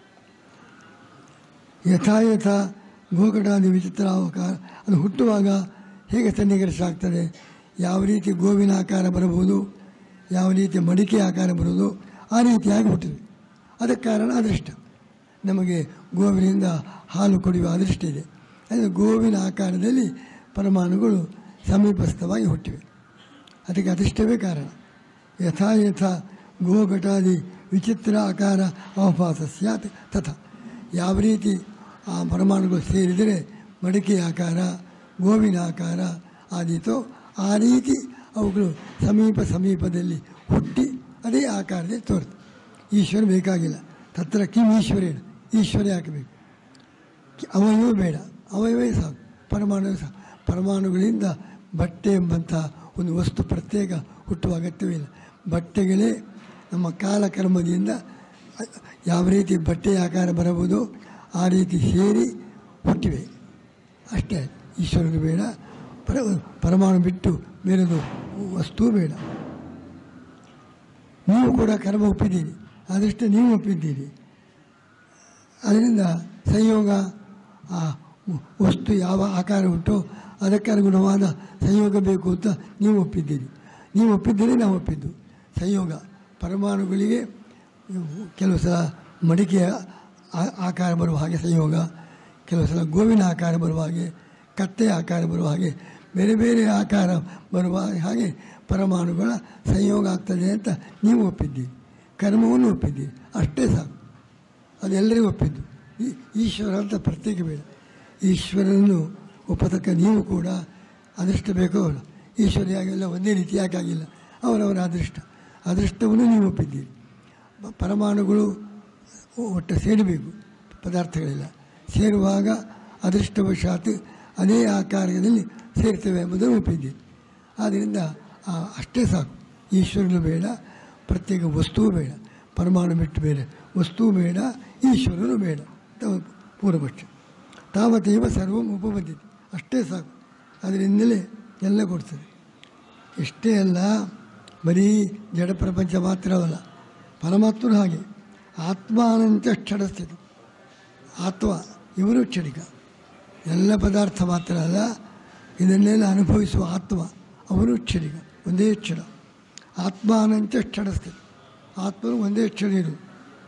ಯಥಾಯಥ ಗೋಕಟಾದಿ ವಿಚಿತ್ರ ಅವಕಾರ ಅದು ಹುಟ್ಟುವಾಗ ಹೇಗೆ ಸನ್ನಿಕರ್ಷ ಆಗ್ತದೆ ಯಾವ ರೀತಿ ಗೋವಿನ ಆಕಾರ ಬರಬಹುದು ಯಾವ ರೀತಿ ಮಡಿಕೆ ಆಕಾರ ಬರುವುದು ಆ ರೀತಿಯಾಗಿ ಹುಟ್ಟಿದೆ ಅದಕ್ಕೆ ಕಾರಣ ಅದೃಷ್ಟ ನಮಗೆ ಗೋವಿನಿಂದ ಹಾಲು ಕುಡಿಯುವ ಅದೃಷ್ಟ ಇದೆ ಅಂದರೆ ಗೋವಿನ ಆಕಾರದಲ್ಲಿ ಪರಮಾಣುಗಳು ಸಮೀಪಸ್ಥವಾಗಿ ಹುಟ್ಟಿವೆ ಅದಕ್ಕೆ ಅದೃಷ್ಟವೇ ಕಾರಣ ಯಥಾ ಯಥಾ ಗೋಘಟಾದಿ ವಿಚಿತ್ರ ಆಕಾರ ಅವಪಾತ ಸ್ಯಾತ್ ತಥ ಯಾವ ರೀತಿ ಆ ಪರಮಾಣುಗಳು ಸೇರಿದರೆ ಮಡಿಕೆ ಆಕಾರ ಗೋವಿನ ಆಕಾರ ಆದೀತೋ ಆ ರೀತಿ ಅವುಗಳು ಸಮೀಪ ಸಮೀಪದಲ್ಲಿ ಹುಟ್ಟಿ ಅದೇ ಆಕಾರದಲ್ಲಿ ತೋರ್ತವೆ ಈಶ್ವರ ಬೇಕಾಗಿಲ್ಲ ತತ್ರ ಕಿಂ ಈಶ್ವರೇಣ ಈಶ್ವರ ಯಾಕಬೇಕು ಅವಯವೂ ಬೇಡ ಅವಯವೇ ಸಾಕು ಪರಮಾಣು ಸಾಕು ಪರಮಾಣುಗಳಿಂದ ಬಟ್ಟೆ ಎಂಬಂಥ ಒಂದು ವಸ್ತು ಪ್ರತ್ಯೇಕ ಹುಟ್ಟುವ ಅಗತ್ಯವಿಲ್ಲ ಬಟ್ಟೆಗಳೇ ನಮ್ಮ ಕಾಲಕರ್ಮದಿಂದ ಅ- ಯಾವ ರೀತಿ ಬಟ್ಟೆಯ ಆಕಾರ ಬರಬಹುದು ಆ ರೀತಿ ಸೇರಿ ಹುಟ್ಟಿವೆ ಅಷ್ಟೇ ಈಶ್ವರನು ಬೇಡ ಪರ ಪರಮಾಣು ಬಿಟ್ಟು ಬೇರೆದು ವಸ್ತು ಬೇಡ ನೀವು ಕೂಡ ಕರ್ಮ ಒಪ್ಪಿದ್ದೀರಿ ಅದಷ್ಟೇ ನೀವು ಒಪ್ಪಿದ್ದೀರಿ ಅದರಿಂದ ಸಂಯೋಗ ಆ ವಸ್ತು ಯಾವ ಆಕಾರ ಉಂಟೋ ಅದಕ್ಕೆ ಅನುಗುಣವಾದ ಸಂಯೋಗ ಬೇಕು ಅಂತ ನೀವು ಒಪ್ಪಿದ್ದೀರಿ ನೀವು ಒಪ್ಪಿದ್ದೀರಿ ನಾವು ಒಪ್ಪಿದ್ದು ಸಂಯೋಗ ಪರಮಾಣುಗಳಿಗೆ ಕೆಲವು ಸಲ ಮಡಿಕೆಯ ಆ- ಆಕಾರ ಬರುವ ಹಾಗೆ ಸಂಯೋಗ ಕೆಲವು ಸಲ ಗೋವಿನ ಆಕಾರ ಬರುವ ಹಾಗೆ ಕತ್ತೆಯ ಆಕಾರ ಬರುವ ಹಾಗೆ ಬೇರೆ ಬೇರೆ ಆಕಾರ ಬರುವ ಹಾಗೆ ಪರಮಾಣುಗಳ ಸಂಯೋಗ ಆಗ್ತದೆ ಅಂತ ನೀವು ಒಪ್ಪಿದ್ದೀರಿ ಕರ್ಮವನ್ನು ಒಪ್ಪಿದ್ದೀರಿ ಅಷ್ಟೇ ಸಾಕು ಅದೆಲ್ಲರಿಗೂ ಒಪ್ಪಿದ್ದು ಈ ಈಶ್ವರ ಅಂತ ಪ್ರತ್ಯೇಕ ಬೇಡ ಈಶ್ವರನನ್ನು ಒಪ್ಪತಕ್ಕ ನೀವು ಕೂಡ ಅದೃಷ್ಟ ಬೇಕೋ ಅಲ್ಲ ಈಶ್ವರಿಯಾಗೆಲ್ಲ ಒಂದೇ ರೀತಿ ಯಾಕಾಗಿಲ್ಲ ಅವರವರ ಅದೃಷ್ಟ ಅದೃಷ್ಟವನ್ನು ನೀವು ಒಪ್ಪಿದ್ದೀರಿ ಪ- ಪರಮಾಣುಗಳು ಒಟ್ಟು ಸೇರಬೇಕು ಪದಾರ್ಥಗಳೆಲ್ಲ ಸೇರುವಾಗ ಅದೃಷ್ಟವಶಾತ್ ಅದೇ ಆಕಾರದಲ್ಲಿ ಸೇರ್ತೇವೆ ಎಂಬುದನ್ನು ಒಪ್ಪಿದ್ದೀರಿ ಆದ್ದರಿಂದ ಆ ಅಷ್ಟೇ ಸಾಕು ಈಶ್ವರನು ಬೇಡ ಪ್ರತ್ಯೇಕ ವಸ್ತುವು ಬೇಡ ಪರಮಾಣು ಬಿಟ್ಟು ಬೇರೆ ವಸ್ತುವು ಬೇಡ ಈಶ್ವರನು ಬೇಡ ಅಂತ ಪೂರ್ವಪಕ್ಷ ತಾವತ್ತೇವ ಸರ್ವಂ ಉಪಬದ್ಧತೆ ಅಷ್ಟೇ ಸಾಕು ಅದರಿಂದಲೇ ಎಲ್ಲ ಕೊಡ್ತದೆ ಇಷ್ಟೇ ಅಲ್ಲ ಬರೀ ಜಡ ಪ್ರಪಂಚ ಮಾತ್ರವಲ್ಲ ಪರಮಾತ್ಮನು ಹಾಗೆ ಆತ್ಮಾನಂತ ಕ್ಷಣಸ್ಥಿತಿ ಆತ್ಮ ಇವರು ಕ್ಷಣಿಕ ಎಲ್ಲ ಪದಾರ್ಥ ಮಾತ್ರ ಅಲ್ಲ ಇದನ್ನೆಲ್ಲ ಅನುಭವಿಸುವ ಆತ್ಮ ಅವನು ಕ್ಷಣಿಕ ಒಂದೇ ಕ್ಷಣ ಆತ್ಮಾನಂತ ಕ್ಷಣಸ್ಥಿತಿ ಆತ್ಮನು ಒಂದೇ ಕ್ಷಣ ಇರುವುದು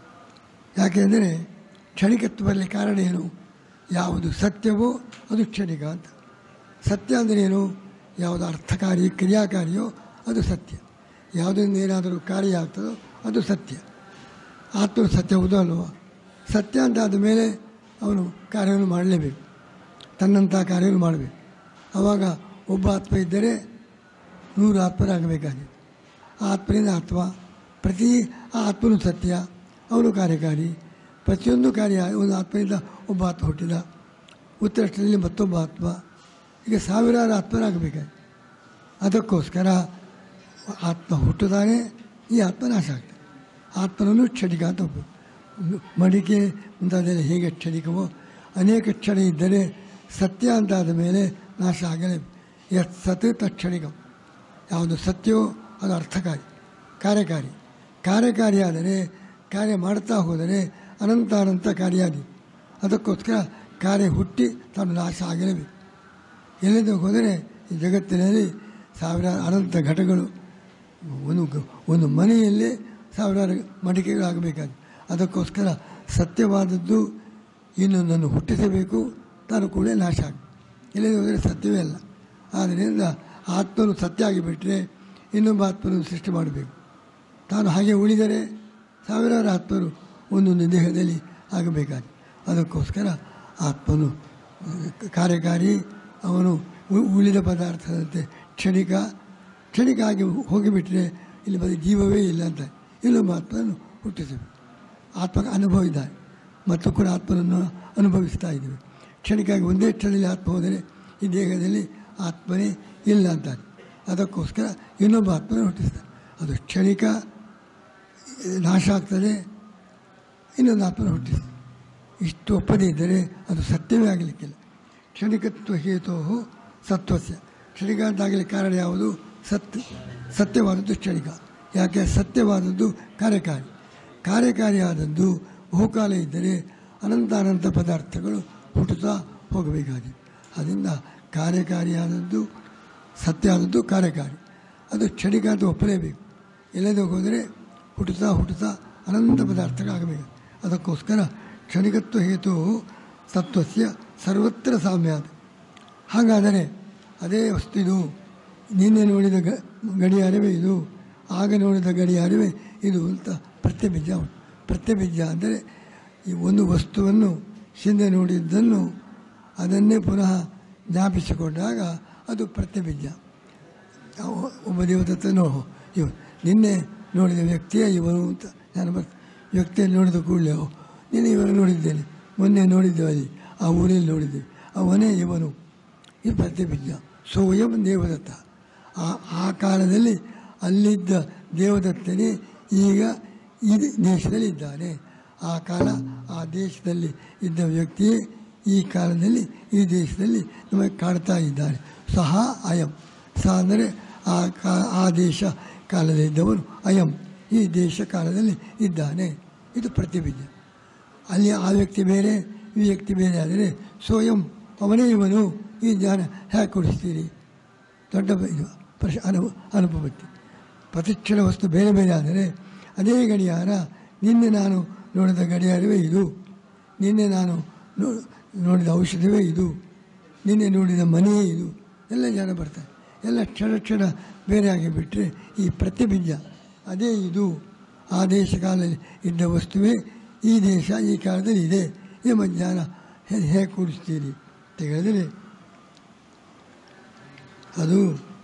ಯಾಕೆಂದರೆ ಕ್ಷಣಿಕತ್ವ ಬರಲಿ ಕಾರಣ ಏನು ಯಾವುದು ಸತ್ಯವೋ ಅದು ಕ್ಷಣಿಕ ಅಂತ ಸತ್ಯ ಅಂದರೆ ಏನು ಯಾವುದು ಅರ್ಥಕಾರಿ ಕ್ರಿಯಾಕಾರಿಯೋ ಅದು ಸತ್ಯ ಯಾವುದರಿಂದ ಏನಾದರೂ ಕಾರ್ಯ ಆಗ್ತದೋ ಅದು ಸತ್ಯ ಆತ್ಮನು ಸತ್ಯ ಹೌದು ಅಲ್ವೋ ಸತ್ಯ ಅಂತ ಆದ ಮೇಲೆ ಅವನು ಕಾರ್ಯವನ್ನು ಮಾಡಲೇಬೇಕು ತನ್ನಂಥ ಕಾರ್ಯವನ್ನು ಮಾಡಬೇಕು ಆವಾಗ ಒಬ್ಬ ಆತ್ಮ ಇದ್ದರೆ ನೂರು ಆತ್ಮರಾಗಬೇಕಾಗಿದೆ ಆ ಆತ್ಮನಿಂದ ಆತ್ಮ ಪ್ರತಿ ಆ ಆತ್ಮನು ಸತ್ಯ ಅವನು ಕಾರ್ಯಕಾರಿ ಪ್ರತಿಯೊಂದು ಕಾರ್ಯ ಒಂದು ಆತ್ಮನಿಂದ ಒಬ್ಬ ಆತ್ಮ ಹುಟ್ಟಿದ ಉತ್ತರಷ್ಟರಲ್ಲಿ ಮತ್ತೊಬ್ಬ ಆತ್ಮ ಈಗ ಸಾವಿರಾರು ಆತ್ಮರಾಗಬೇಕಾಗಿದೆ ಅದಕ್ಕೋಸ್ಕರ ಆತ್ಮ ಹುಟ್ಟುತ್ತಾನೆ ಈ ಆತ್ಮ ನಾಶ ಆಗ್ತದೆ ಆತ್ಮನನ್ನು ಕ್ಷಣಿಕ ಅಂತ ಒಬ್ಬ ಮಡಿಕೆ ಮುಂತಾದೆಲ್ಲ ಹೇಗೆ ಕ್ಷಣಿಕವೋ ಅನೇಕ ಕ್ಷಣ ಇದ್ದರೆ ಸತ್ಯ ಅಂತಾದ ಮೇಲೆ ನಾಶ ಆಗಲೇ ಯತ್ ಸತ್ ತಕ್ಷಣಿಕ ಯಾವುದು ಸತ್ಯವೋ ಅದು ಅರ್ಥಕಾರಿ ಕಾರ್ಯಕಾರಿ ಕಾರ್ಯಕಾರಿಯಾದರೆ ಕಾರ್ಯ ಮಾಡ್ತಾ ಹೋದರೆ ಅನಂತ ಅನಂತ ಕಾರ್ಯಾದಿ ಅದಕ್ಕೋಸ್ಕರ ಕಾರ್ಯ ಹುಟ್ಟಿ ತಾನು ನಾಶ ಆಗಲೇಬೇಕು ಎಲ್ಲಿಂದ ಹೋದರೆ ಈ ಜಗತ್ತಿನಲ್ಲಿ ಸಾವಿರಾರು ಅನಂತ ಘಟಗಳು ಒಂದು ಗ- ಒಂದು ಮನೆಯಲ್ಲೇ ಸಾವಿರಾರು ಮಡಿಕೆಗಳಾಗಬೇಕಾದ ಅದಕ್ಕೋಸ್ಕರ ಸತ್ಯವಾದದ್ದು ಇನ್ನೊಂದನ್ನು ಹುಟ್ಟಿಸಬೇಕು ತಾನು ಕೂಡ ನಾಶ ಆಗ ಎಲ್ಲಿಂದ ಹೋದರೆ ಸತ್ಯವೇ ಅಲ್ಲ ಆದ್ದರಿಂದ ಆತ್ಮನು ಸತ್ಯ ಆಗಿಬಿಟ್ರೆ ಇನ್ನೊಬ್ಬ ಆತ್ಮನು ಸೃಷ್ಟಿ ಮಾಡಬೇಕು ತಾನು ಹಾಗೆ ಉಳಿದರೆ ಸಾವಿರಾರು ಆತ್ಮರು ಒಂದೊಂದು ದೇಹದಲ್ಲಿ ಆಗಬೇಕಾದ ಅದಕ್ಕೋಸ್ಕರ ಆತ್ಮನು ಅಹ್, ಕಾರ್ಯಕಾರಿ ಅವನು ಉ- ಉಳಿದ ಪದಾರ್ಥದಂತೆ ಕ್ಷಣಿಕ ಕ್ಷಣಿಕ ಆಗಿ ಹೋಗಿಬಿಟ್ರೆ ಇಲ್ಲಿ ಬರೀ ಜೀವವೇ ಇಲ್ಲ ಅಂತ ಇನ್ನೊಬ್ಬ ಆತ್ಮನನ್ನು ಹುಟ್ಟಿಸಬೇಕು ಆತ್ಮ ಅನುಭವ ಇದ್ದಾನೆ ಮತ್ತು ಕೂಡ ಆತ್ಮನನ್ನು ಅನುಭವಿಸ್ತಾ ಇದ್ದೇವೆ ಕ್ಷಣಿಕಾಗಿ ಒಂದೇ ಕ್ಷಣದಲ್ಲಿ ಆತ್ಮ ಹೋದರೆ ಈ ದೇಹದಲ್ಲಿ ಆತ್ಮನೇ ಇಲ್ಲ ಅಂತಾನೆ ಅದಕ್ಕೋಸ್ಕರ ಇನ್ನೊಬ್ಬ ಆತ್ಮನ ಹುಟ್ಟಿಸ್ತಾನೆ ಅದು ಕ್ಷಣಿಕ ನಾಶ ಆಗ್ತದೆ ಇನ್ನೊಂದು ಆತ್ಮನ ಹುಟ್ಟಿಸ್ತದೆ ಇಷ್ಟು ಒಪ್ಪದೇ ಇದ್ದರೆ ಅದು ಸತ್ಯವೇ ಆಗಲಿಕ್ಕಿಲ್ಲ ಕ್ಷಣಿಕತ್ವ ಹೇತೋ ಸತ್ವಸ್ಯ ಕ್ಷಣಿಕ ಅಂತಾಗಲಿಕ್ಕೆ ಕಾರಣ ಯಾವುದು ಸತ್ ಸತ್ಯವಾದದ್ದು ಕ್ಷಣಿಕ ಯಾಕೆ ಸತ್ಯವಾದದ್ದು ಕಾರ್ಯಕಾರಿ ಕಾರ್ಯಕಾರಿಯಾದದ್ದು ಬಹುಕಾಲ ಇದ್ದರೆ ಅನಂತ ಅನಂತ ಪದಾರ್ಥಗಳು ಹುಟ್ಟುತ್ತಾ ಹೋಗಬೇಕಾಗಿದೆ ಅದರಿಂದ ಕಾರ್ಯಕಾರಿಯಾದದ್ದು ಸತ್ಯ ಆದದ್ದು ಕಾರ್ಯಕಾರಿ ಅದು ಕ್ಷಣಿಕ ಅಂತ ಒಪ್ಪಲೇಬೇಕು ಎಲ್ಲದೂ ಹೋದರೆ ಹುಟ್ಟುತ್ತಾ ಹುಟ್ಟುತ್ತಾ ಅನಂತ ಪದಾರ್ಥಗಳಾಗಬೇಕು ಅದಕ್ಕೋಸ್ಕರ ಕ್ಷಣಿಕತ್ವ ಹೇತು ತತ್ವಸ್ಯ ಸರ್ವತ್ರ ಸಾಮ್ಯ ಅದು ಹಾಗಾದರೆ ಅದೇ ವಸ್ತು ಇದು ನಿನ್ನೆ ನೋಡಿದ ಗ ಗಡಿಯಾರವೇ ಇದು ಆಗ ನೋಡಿದ ಗಡಿಯಾರವೇ ಇದು ಅಂತ ಪ್ರತ್ಯಬೀಜ ಉಂಟು ಪ್ರತ್ಯಬೀಜ ಅಂದರೆ ಈ ಒಂದು ವಸ್ತುವನ್ನು ಹಿಂದೆ ನೋಡಿದ್ದನ್ನು ಅದನ್ನೇ ಪುನಃ ಜ್ಞಾಪಿಸಿಕೊಂಡಾಗ ಅದು ಪ್ರತ್ಯಬೀಜ ಅವ- ಒಬ್ಬ ದೇವದತ್ತ ನೋ ಇವ ನಿನ್ನೆ ನೋಡಿದ ವ್ಯಕ್ತಿಯೇ ಇವನು ಅಂತ ನಾನು ಬರ್ತ ವ್ಯಕ್ತಿಯನ್ನು ನೋಡಿದ ಕೂಡಲೇ ಓ, ನಿನ್ನೆ ಇವನು ನೋಡಿದ್ದೇನೆ ಮೊನ್ನೆ ನೋಡಿದ್ದೇವೆ ಅಲ್ಲಿ ಆ ಊರಲ್ಲಿ ನೋಡಿದ್ದೇವೆ ಅವನೇ ಇವನು ಇದು ಪ್ರತಿಬಿಂಬ ಸ್ವಯಂ ದೇವದತ್ತ ಆ ಆ ಕಾಲದಲ್ಲಿ ಅಲ್ಲಿದ್ದ ದೇವದತ್ತನೇ ಈಗ ಈ ದೇಶದಲ್ಲಿ ಇದ್ದಾನೆ ಆ ಕಾಲ ಆ ದೇಶದಲ್ಲಿ ಇದ್ದ ವ್ಯಕ್ತಿಯೇ ಈ ಕಾಲದಲ್ಲಿ ಈ ದೇಶದಲ್ಲಿ ನಮಗೆ ಕಾಡ್ತಾ ಇದ್ದಾನೆ ಸಹ ಅಯಂ ಸಹ ಅಂದರೆ ಆ ಕಾ ಆ ದೇಶ ಕಾಲದಲ್ಲಿದ್ದವನು ಅಯಂ ಈ ದೇಶ ಕಾಲದಲ್ಲಿ ಇದ್ದಾನೆ ಇದು ಪ್ರತಿಬಿಂಬ ಅಲ್ಲಿ ಆ ವ್ಯಕ್ತಿ ಬೇರೆ ಈ ವ್ಯಕ್ತಿ ಬೇರೆ ಆದರೆ ಸ್ವಯಂ ಅವನೇ ಇವನು ಈ ಜ್ಞಾನ ಹೇಗೆ ಕೊಡಿಸ್ತೀರಿ ದೊಡ್ಡ ಬ- ಇದು ಪ್ರಶ ಅನುಭವ ಅನುಭವಕ್ಕೆ ಪ್ರತಿಕ್ಷಣ ವಸ್ತು ಬೇರೆ ಬೇರೆ ಆದರೆ ಅದೇ ಗಡಿಯಾರ ನಿನ್ನೆ ನಾನು ನೋಡಿದ ಗಡಿಯಾರವೇ ಇದು ನಿನ್ನೆ ನಾನು ನೋ- ನೋಡಿದ ಔಷಧವೇ ಇದು ನಿನ್ನೆ ನೋಡಿದ ಮನೆಯೇ ಇದು ಎಲ್ಲ ಜನ ಬರ್ತಾರೆ ಎಲ್ಲ ಕ್ಷಣ ಕ್ಷಣ ಬೇರೆ ಆಗಿಬಿಟ್ರೆ ಈ ಪ್ರತಿಬಿಂಬ ಅದೇ ಇದು ಆ ದೇಶ ಕಾಲದಲ್ಲಿ ಇದ್ದ ವಸ್ತುವೇ ಈ ದೇಶ ಈ ಕಾಲದಲ್ಲಿ ಇದೆ ಎಂಬ ಜ್ಞಾನ ಹೇ- ಹೇಗೆ ಕೂಡಿಸ್ತೀರಿ ಅಂತ ಹೇಳಿದರೆ ಅದು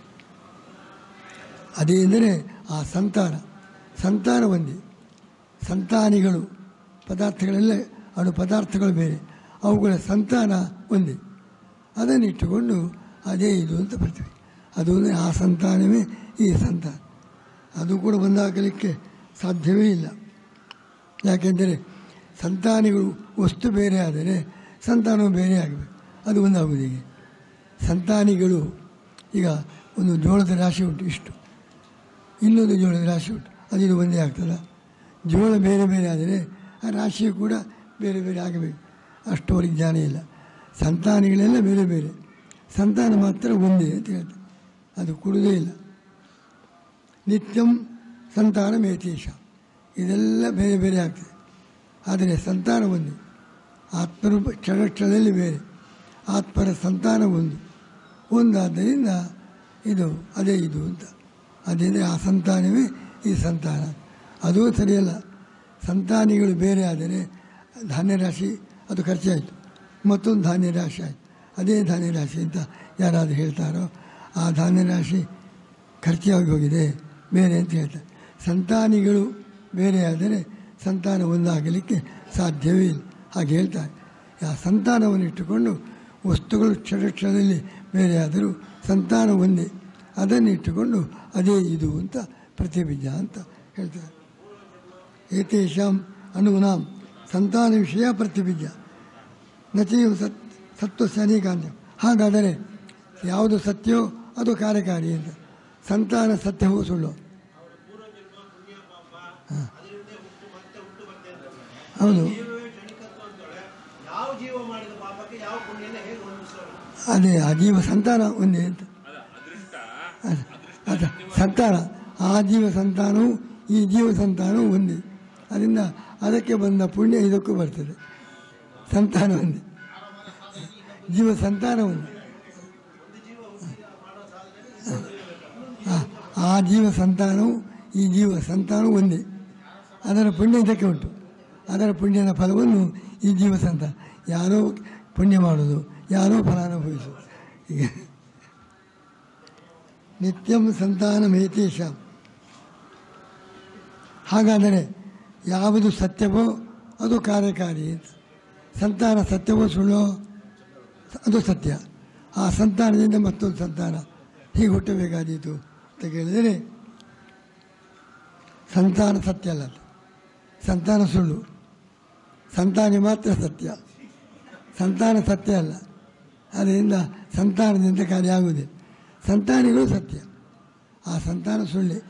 ಅದೇ ಎಂದರೆ ಆ ಸಂತಾನ ಸಂತಾನ ಒಂದೇ ಸಂತಾನಿಗಳು ಪದಾರ್ಥಗಳೆಲ್ಲ ಅಣು ಪದಾರ್ಥಗಳು ಬೇರೆ ಅವುಗಳ ಸಂತಾನ ಒಂದೇ ಅದನ್ನು ಇಟ್ಟುಕೊಂಡು ಅದೇ ಇದು ಅಂತ ಬರ್ತೀವಿ ಅದು ಅಂದರೆ ಆ ಸಂತಾನವೇ ಈ ಸಂತಾನ ಅದು ಕೂಡ ಒಂದಾಗಲಿಕ್ಕೆ ಸಾಧ್ಯವೇ ಇಲ್ಲ ಯಾಕೆಂದರೆ ಸಂತಾನಿಗಳು ವಸ್ತು ಬೇರೆ ಆದರೆ ಸಂತಾನವು ಬೇರೆ ಆಗಬೇಕು ಅದು ಒಂದಾಗುವುದು ಹೇಗೆ ಸಂತಾನಿಗಳು ಈಗ ಒಂದು ಜೋಳದ ರಾಶಿ ಉಂಟು ಇಷ್ಟು ಇನ್ನೊಂದು ಜೋಳದ ರಾಶಿ ಉಂಟು ಅದು ಇದು ಒಂದೇ ಆಗ್ತದ ಜೋಳ ಬೇರೆ ಬೇರೆ ಆದರೆ ಆ ರಾಶಿಯು ಕೂಡ ಬೇರೆ ಬೇರೆ ಆಗಬೇಕು ಅಷ್ಟು ಅವ್ರಿಗೆ ಜ್ಞಾನ ಇಲ್ಲ ಸಂತಾನಗಳೆಲ್ಲ ಬೇರೆ ಬೇರೆ ಸಂತಾನ ಮಾತ್ರ ಒಂದೇ ಅಂತ ಹೇಳ್ತಾರೆ ಅದು ಕೊಡುವುದೇ ಇಲ್ಲ ನಿತ್ಯಂ ಸಂತಾನ ಮೇತೇಶ ಇದೆಲ್ಲ ಬೇರೆ ಬೇರೆ ಆಗ್ತದೆ ಆದರೆ ಸಂತಾನ ಒಂದು ಆತ್ಮರೂಪ ಕ್ಷಣಕ್ಷಣದಲ್ಲಿ ಬೇರೆ ಆತ್ಮರ ಸಂತಾನ ಒಂದು ಒಂದಾದ್ದರಿಂದ ಇದು ಅದೇ ಇದು ಅಂತ ಅದೇಂದರೆ ಆ ಸಂತಾನವೇ ಈ ಸಂತಾನ ಅದೂ ಸರಿಯಲ್ಲ ಸಂತಾನಿಗಳು ಬೇರೆ ಆದರೆ ಧಾನ್ಯ ರಾಶಿ ಅದು ಖರ್ಚಾಯಿತು ಮತ್ತೊಂದು ಧಾನ್ಯ ರಾಶಿ ಆಯಿತು ಅದೇ ಧಾನ್ಯ ರಾಶಿ ಅಂತ ಯಾರಾದರೂ ಹೇಳ್ತಾರೋ ಆ ಧಾನ್ಯ ರಾಶಿ ಖರ್ಚಾಗಿ ಹೋಗಿದೆ ಬೇರೆ ಅಂತ ಹೇಳ್ತಾರೆ ಸಂತಾನಿಗಳು ಬೇರೆ ಆದರೆ ಸಂತಾನ ಒಂದಾಗಲಿಕ್ಕೆ ಸಾಧ್ಯವೇ ಇಲ್ಲ ಹಾಗೆ ಹೇಳ್ತಾರೆ ಆ ಸಂತಾನವನ್ನು ಇಟ್ಟುಕೊಂಡು ವಸ್ತುಗಳು ಕ್ಷಣ ಕ್ಷಣದಲ್ಲಿ ಬೇರೆ ಆದರೂ ಸಂತಾನ ಒಂದೇ ಅದನ್ನು ಇಟ್ಟುಕೊಂಡು ಅದೇ ಇದು ಅಂತ ಪ್ರತಿಬೀಜ ಅಂತ ಹೇಳ್ತಾರೆ ಏತೇಷಾಂ ಅನುಗುಣಾಂ ಸಂತಾನ ವಿಷಯ ಪ್ರತಿಬೀಜ ನಚೆಯು ಸತ್ ಸತ್ವಸ್ಯ ಅನೇಕಾಂತ ಹಾಗಾದರೆ ಯಾವುದು ಸತ್ಯವೋ ಅದು ಕಾರ್ಯಕಾರಿ ಅಂತ ಸಂತಾನ ಸತ್ಯವೂ ಸುಳ್ಳು ಹ. ಹೌದು ಯಾವ ಜೀವ ಮಾಡಿದ ಪಾಪಕ್ಕೆ ಯಾವ ಪುಣ್ಯನ ಹೇಗೆ ಹೊಂದಿಸೋಣ ಅದೇ ಆ ಜೀವ ಸಂತಾನ ಒಂದೇ ಅಂತ ಅದ ಅದೃಷ್ಟ ಅದ ಅದ ಸಂತಾನ ಆ ಜೀವ ಸಂತಾನವು ಈ ಜೀವ ಸಂತಾನವು ಒಂದೇ ಅದರಿಂದ ಅದಕ್ಕೆ ಬಂದ ಪುಣ್ಯ ಇದಕ್ಕೂ ಬರ್ತದೆ ಸಂತಾನ ಒಂದೇ ಜೀವ ಸಂತಾನ ಒಂದೇ ಆ- ಆ ಜೀವ ಸಂತಾನವು ಈ ಜೀವ ಸಂತಾನವು ಒಂದೇ ಅದರ ಪುಣ್ಯ ಇದಕ್ಕೆ ಉಂಟು ಅದರ ಪುಣ್ಯದ ಫಲವನ್ನು ಈ ಜೀವ ಸಂತಾನ ಯಾರೋ ಪುಣ್ಯ ಮಾಡೋದು ಯಾರೋ ಫಲ ಅನುಭವಿಸೋದು ಹೀಗೆ ನಿತ್ಯಂ ಸಂತಾನ ಮೇತೇಶ ಹಾಗಾದರೆ ಯಾವುದು ಸತ್ಯವೋ ಅದು ಕಾರ್ಯಕಾರಿ ಅಂತ ಸಂತಾನ ಸತ್ಯವೋ ಸುಳ್ಳೋ ಅದು ಸತ್ಯ ಆ ಸಂತಾನದಿಂದ ಮತ್ತೊಂದು ಸಂತಾನ ಹೀಗೆ ಹುಟ್ಟಬೇಕಾದೀತು ಅಂತ ಕೇಳಿದರೆ ಸಂತಾನ ಸತ್ಯ ಅಲ್ಲ ಅದು. ಸಂತಾನ ಸುಳ್ಳು ಸಂತಾನ ಮಾತ್ರ ಸತ್ಯ ಸಂತಾನ ಸತ್ಯ ಅಲ್ಲ ಅದರಿಂದ ಸಂತಾನದಿಂದ ಕಾರ್ಯ ಆಗುವುದಿಲ್ಲ ಸಂತಾನಿಗಳು ಸತ್ಯ ಆ ಸಂತಾನ ಸುಳ್ಳೆ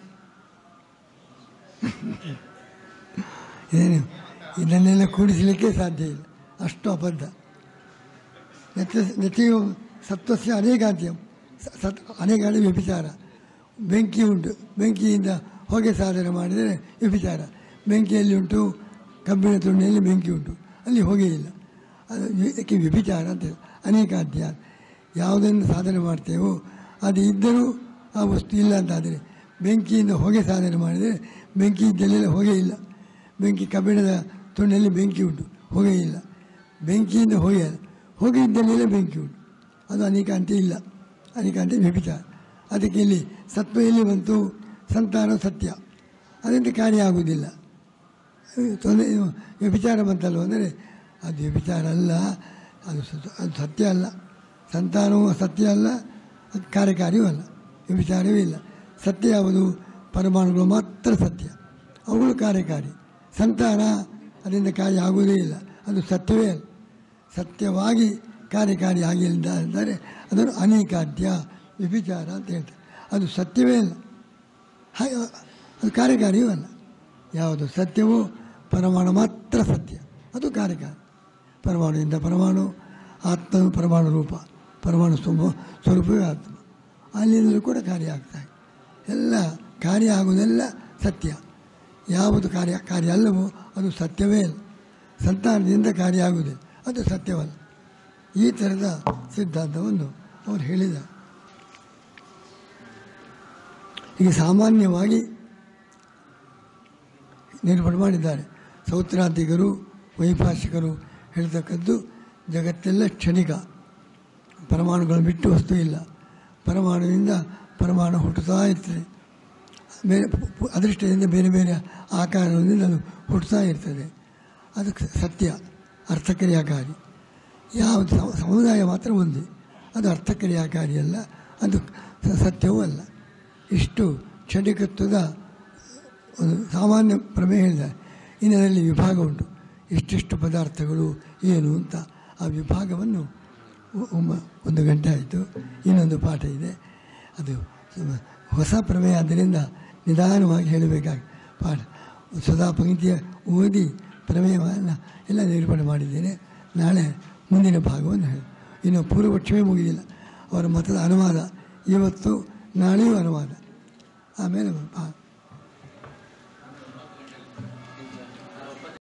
ಏನು ಇದನ್ನೆಲ್ಲ ಕೂಡಿಸಲಿಕ್ಕೆ ಸಾಧ್ಯ ಇಲ್ಲ ಅಷ್ಟು ಅಬದ್ಧ ನೆತ್ಯ ನೆತ್ತಿಯು ಸತ್ವಸ್ಯ ಅನೇಕಾಂತ್ಯಂ ಸ- ಸತ್ ಅನೇಕ ವ್ಯಭಿಚಾರ ಬೆಂಕಿ ಉಂಟು ಬೆಂಕಿಯಿಂದ ಹೊಗೆ ಸಾಧನೆ ಮಾಡಿದರೆ ವ್ಯಭಿಚಾರ ಬೆಂಕಿಯಲ್ಲಿ ಉಂಟು ಕಬ್ಬಿಣ ತುಂಡಿನಲ್ಲಿ ಬೆಂಕಿ ಉಂಟು ಅಲ್ಲಿ ಹೊಗೆ ಇಲ್ಲ ಅದು ಇದಕ್ಕೆ ವ್ಯಭಿಚಾರ ಅಂತ ಹೇಳಿ. ಅನೇಕಾಧ್ಯ ಯಾವುದನ್ನು ಸಾಧನೆ ಮಾಡ್ತೇವೋ ಅದು ಇದ್ದರೂ ಆ ವಸ್ತು ಇಲ್ಲ ಅಂತಾದರೆ ಬೆಂಕಿಯಿಂದ ಹೊಗೆ ಸಾಧನೆ ಮಾಡಿದರೆ ಬೆಂಕಿ ಇದ್ದಲ್ಲೆಲ್ಲ ಹೊಗೆ ಇಲ್ಲ ಬೆಂಕಿ ಕಬ್ಬಿಣದ ತುಂಡಲ್ಲಿ ಬೆಂಕಿ ಉಂಟು ಹೊಗೆ ಇಲ್ಲ ಬೆಂಕಿಯಿಂದ ಹೊಗೆ ಅಲ್ಲ ಹೊಗೆ ಇದ್ದಲ್ಲೆಲ್ಲ ಬೆಂಕಿ ಉಂಟು ಅದು ಅನೇಕಾಂತಿ ಇಲ್ಲ ಅನೇಕಾಂತಿ ವ್ಯಭಿಚಾರ ಅದಕ್ಕೆ ಇಲ್ಲಿ ಸತ್ವ ಎಲ್ಲಿ ಬಂತು ಸಂತಾನ ಸತ್ಯ ಅದರಿಂದ ಕಾರ್ಯ ಆಗುವುದಿಲ್ಲ ತೊಂದರೆ ವ್ಯಭಿಚಾರ ಬಂತಲ್ವ ಅಂದರೆ ಅದು ವ್ಯಭಿಚಾರ ಅಲ್ಲ ಅದು ಸ- ಅದು ಸತ್ಯ ಅಲ್ಲ ಸಂತಾನವೂ ಸತ್ಯ ಅಲ್ಲ ಅದು ಕಾರ್ಯಕಾರಿಯೂ ಅಲ್ಲ ವ್ಯಭಿಚಾರವೇ ಇಲ್ಲ ಸತ್ಯ ಯಾವುದು ಪರಮಾಣುಗಳು ಮಾತ್ರ ಸತ್ಯ ಅವುಗಳು ಕಾರ್ಯಕಾರಿ ಸಂತಾನ ಅದರಿಂದ ಕಾರ್ಯ ಆಗುವುದೇ ಇಲ್ಲ ಅದು ಸತ್ಯವೇ ಅಲ್ಲ ಸತ್ಯವಾಗಿ ಕಾರ್ಯಕಾರಿ ಆಗಿಲ್ಲ ಅಂದರೆ ಅದನ್ನು ಅನೇಕಾದ್ಯ ವ್ಯಭಿಚಾರ ಅಂತ ಹೇಳ್ತಾರೆ ಅದು ಸತ್ಯವೇ ಅಲ್ಲ ಹಾಗೆ ಅದು ಕಾರ್ಯಕಾರಿಯೂ ಅಲ್ಲ ಯಾವುದು ಸತ್ಯವೋ ಪರಮಾಣು ಮಾತ್ರ ಸತ್ಯ ಅದು ಕಾರ್ಯಕಾರಿ ಪರಮಾಣುವಿಂದ ಪರಮಾಣು ಆತ್ಮನು ಪರಮಾಣು ರೂಪ ಪರಮಾಣು ಸ್ವಭ ಸ್ವರೂಪವೇ ಆತ್ಮ ಅಲ್ಲಿಂದಲೂ ಕೂಡ ಕಾರ್ಯ ಆಗ್ತಾ ಇದೆ ಎಲ್ಲ ಕಾರ್ಯ ಆಗುವುದೆಲ್ಲ ಸತ್ಯ ಯಾವುದು ಕಾರ್ಯ ಕಾರ್ಯ ಅಲ್ಲವೋ ಅದು ಸತ್ಯವೇ ಅಲ್ಲ ಸಂತಾನದಿಂದ ಕಾರ್ಯ ಆಗುವುದಿಲ್ಲ ಅದು ಸತ್ಯವಲ್ಲ ಈ ಥರದ ಸಿದ್ಧಾಂತವನ್ನು ಅವರು ಹೇಳಿದ್ದಾರೆ ಈಗ ಸಾಮಾನ್ಯವಾಗಿ ನಿರೂಪಣೆ ಮಾಡಿದ್ದಾರೆ ಸೌತ್ರಾಂತಿಕರು ವೈಭಾಷಿಕರು ಹೇಳ್ತಕ್ಕದ್ದು ಜಗತ್ತೆಲ್ಲ ಕ್ಷಣಿಕ ಪರಮಾಣುಗಳು ಬಿಟ್ಟು ವಸ್ತು ಇಲ್ಲ ಪರಮಾಣುವಿಂದ ಪರಮಾಣು ಹುಟ್ಟುತ್ತಾ ಇರ್ತದೆ ಬೇರೆ ಪು- ಪು- ಅದೃಷ್ಟದಿಂದ ಬೇರೆ ಬೇರೆ ಆಕಾರದಿಂದ ಅದು ಹುಟ್ಟುತ್ತಾ ಇರ್ತದೆ ಅದು ಕ- ಸತ್ಯ ಅರ್ಥಕ್ರಿಯಾಕಾರಿ ಯಾವುದು ಸಮ- ಸಮುದಾಯ ಮಾತ್ರ ಒಂದೇ ಅದು ಅರ್ಥಕ್ರಿಯಾಕಾರಿ ಅಲ್ಲ ಅದು ಸ- ಸತ್ಯವೂ ಅಲ್ಲ ಇಷ್ಟು ಕ್ಷಣಿಕತ್ವದ ಒಂದು ಸಾಮಾನ್ಯ ಪ್ರಮೇಯ ಹೇಳಿದ್ದಾರೆ ಇನ್ನು ಅದರಲ್ಲಿ ವಿಭಾಗ ಉಂಟು ಇಷ್ಟಿಷ್ಟು ಪದಾರ್ಥಗಳು ಏನು ಅಂತ ಆ ವಿಭಾಗವನ್ನು ಒ- ಒಮ್ಮ ಒಂದು ಗಂಟೆ ಆಯಿತು ಇನ್ನೊಂದು ಪಾಠ ಇದೆ ಅದು ಸುಮ- ಹೊಸ ಪ್ರಮೇಯ ಆದ್ದರಿಂದ ನಿಧಾನವಾಗಿ ಹೇಳಬೇಕಾಗಿ ಪಾಠ ಸದಾ ಪಂಕ್ತಿಯ ಓದಿ ಪ್ರಮೇಯವನ್ನು ಎಲ್ಲ ನಿರೂಪಣೆ ಮಾಡಿದ್ದೇನೆ ನಾಳೆ ಮುಂದಿನ ಭಾಗವನ್ನು ಹೇಳಿ ಇನ್ನು ಪೂರ್ವಪಕ್ಷವೇ ಮುಗಿದಿಲ್ಲ ಅವರ ಮತದ ಅನುವಾದ ಇವತ್ತು ನಾಳೆಯೂ ಅನುವಾದ ಆಮೇಲೆ ಪಾ-